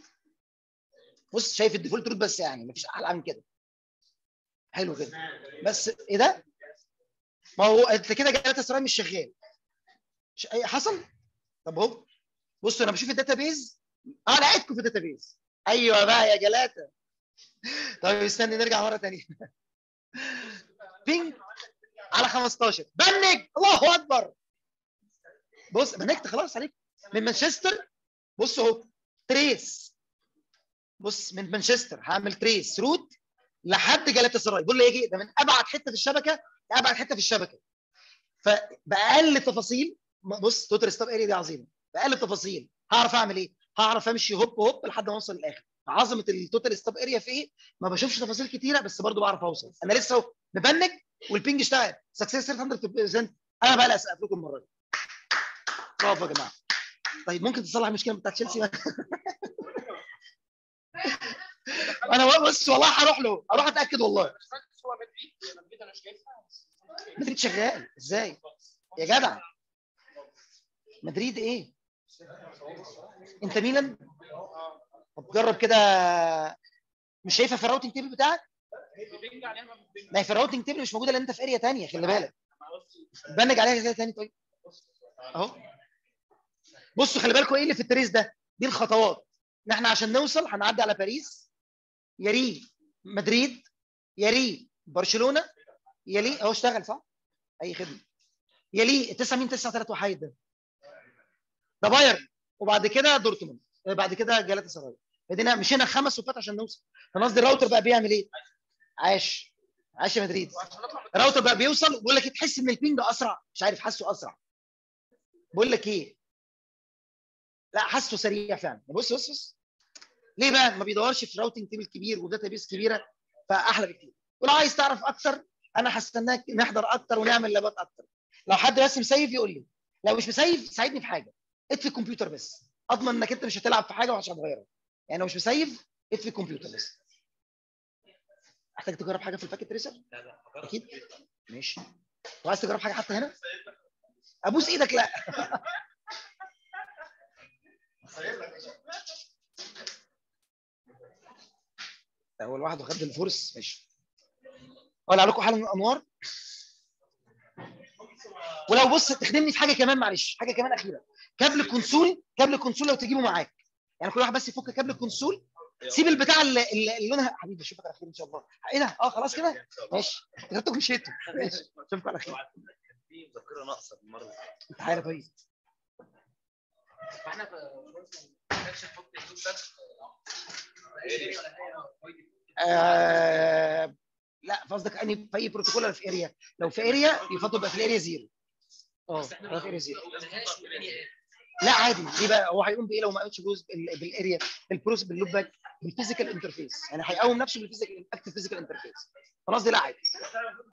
بص شايف الديفولت روت بس يعني مفيش احلى من كده حلو كده بس ايه ده ما هو انت كده جالاتا سراي مش شغال ش- ايه حصل طب اهو بصوا انا بشوف الداتابيز اه لقيتكم في الداتابيز ايوه بقى يا جلاته طيب استني نرجع مره ثانيه بينج على 15 بنج الله اكبر بص بنجت خلاص عليك من مانشستر بص اهو تريس بص من مانشستر هعمل تريس روت لحد جلاتا سراي بقول له يجي ده من ابعد حته في الشبكه لابعد حته في الشبكه فباقل تفاصيل بص توتال ستوب اريا دي عظيمه باقل تفاصيل هعرف اعمل ايه؟ هعرف امشي هوب هوب لحد ما اوصل للاخر عظمه التوتال ستوب اريا في ايه؟ ما بشوفش تفاصيل كتيره بس برضو بعرف اوصل انا لسه اهو مبنج والبينج اشتغل سكسس ريت 100% انا بقى اللي اسقف لكم المره دي برافو يا جماعه طيب ممكن تصلح المشكله بتاعت تشيلسي انا بص والله هروح له اروح اتاكد والله بس هو مدريد مدريد انا شايفها مدريد شغال ازاي يا جدع مدريد ايه انت ميلان طب جرب كده مش شايفها في الراوتنج تيبل بتاعك بيجي عليها ما بتبنج ما هي في الراوتنج تيبل مش موجوده لان انت في اريا تانية خلي بالك بنج عليها كده تاني طيب اهو بصوا خلي بالكم ايه اللي في التريس ده دي الخطوات ان احنا عشان نوصل هنعدي على باريس يليه مدريد يليه برشلونه يليه اهو اشتغل صح اي خدمه يليه 9 مين 9 3 وحيد ده ده بايرن وبعد كده دورتموند بعد كده جالاتا سراي بدينا مشينا خمس صفات عشان نوصل انا قصدي الراوتر بقى بيعمل ايه عاش عاش يا مدريد وعشان نطلع من الراوتر بقى بيوصل بيقول لك إيه، تحس ان البينج اسرع مش عارف حاسه اسرع بقول لك ايه لا حاسه سريع فعلا بص بص بص ليه بقى ما بيدورش في راوتنج تيبل كبير وداتا بيس كبيره فاحلى بكتير ولو عايز تعرف اكتر انا هستناك نحضر اكتر ونعمل لابات اكتر لو حد بس مسيف يقول لي لو مش مسيف ساعدني في حاجه اطفي الكمبيوتر بس اضمن انك انت مش هتلعب في حاجه ومش هتغيرها يعني لو مش مسيف اطفي الكمبيوتر بس محتاج تجرب حاجه في الباكيت تريسر لا لا اكيد ماشي لو عايز تجرب حاجه حتى هنا ابوس ايدك لا اول واحد وخد الفرس ماشي اولع لكم حاله من الانوار ولو بص تخدمني في حاجه كمان معلش حاجه كمان اخيره كابل الكونسول كابل الكونسول لو تجيبه معاك يعني كل واحد بس يفك كابل الكونسول سيب البتاع اللي, اللي لونها حبيبي اشوفك على خير ان شاء الله ايه ده اه خلاص كده ماشي افتكرتك مشيتوا ماشي اشوفك على خير في مذكره ناقصه المره انت عارف طيب فاحنا في ما كانش نحط الزوم ده في- ولا هي آه لا في قصدك اني في اي بروتوكول ولا في اريا لو في اريا يفضل يبقى في الاريا زيرو اه بس احنا يبقى في اريا زيرو ما لهاش يعني لا عادي ليه بقى هو هيقوم بايه لو ما قامش بجزء بال- بالاريا بالبروس باللوب باك بالفيزيكال انترفيس يعني هيقوم نفسه بالفيزيكال اكتف فيزيكال انترفيس خلاص دي لا عادي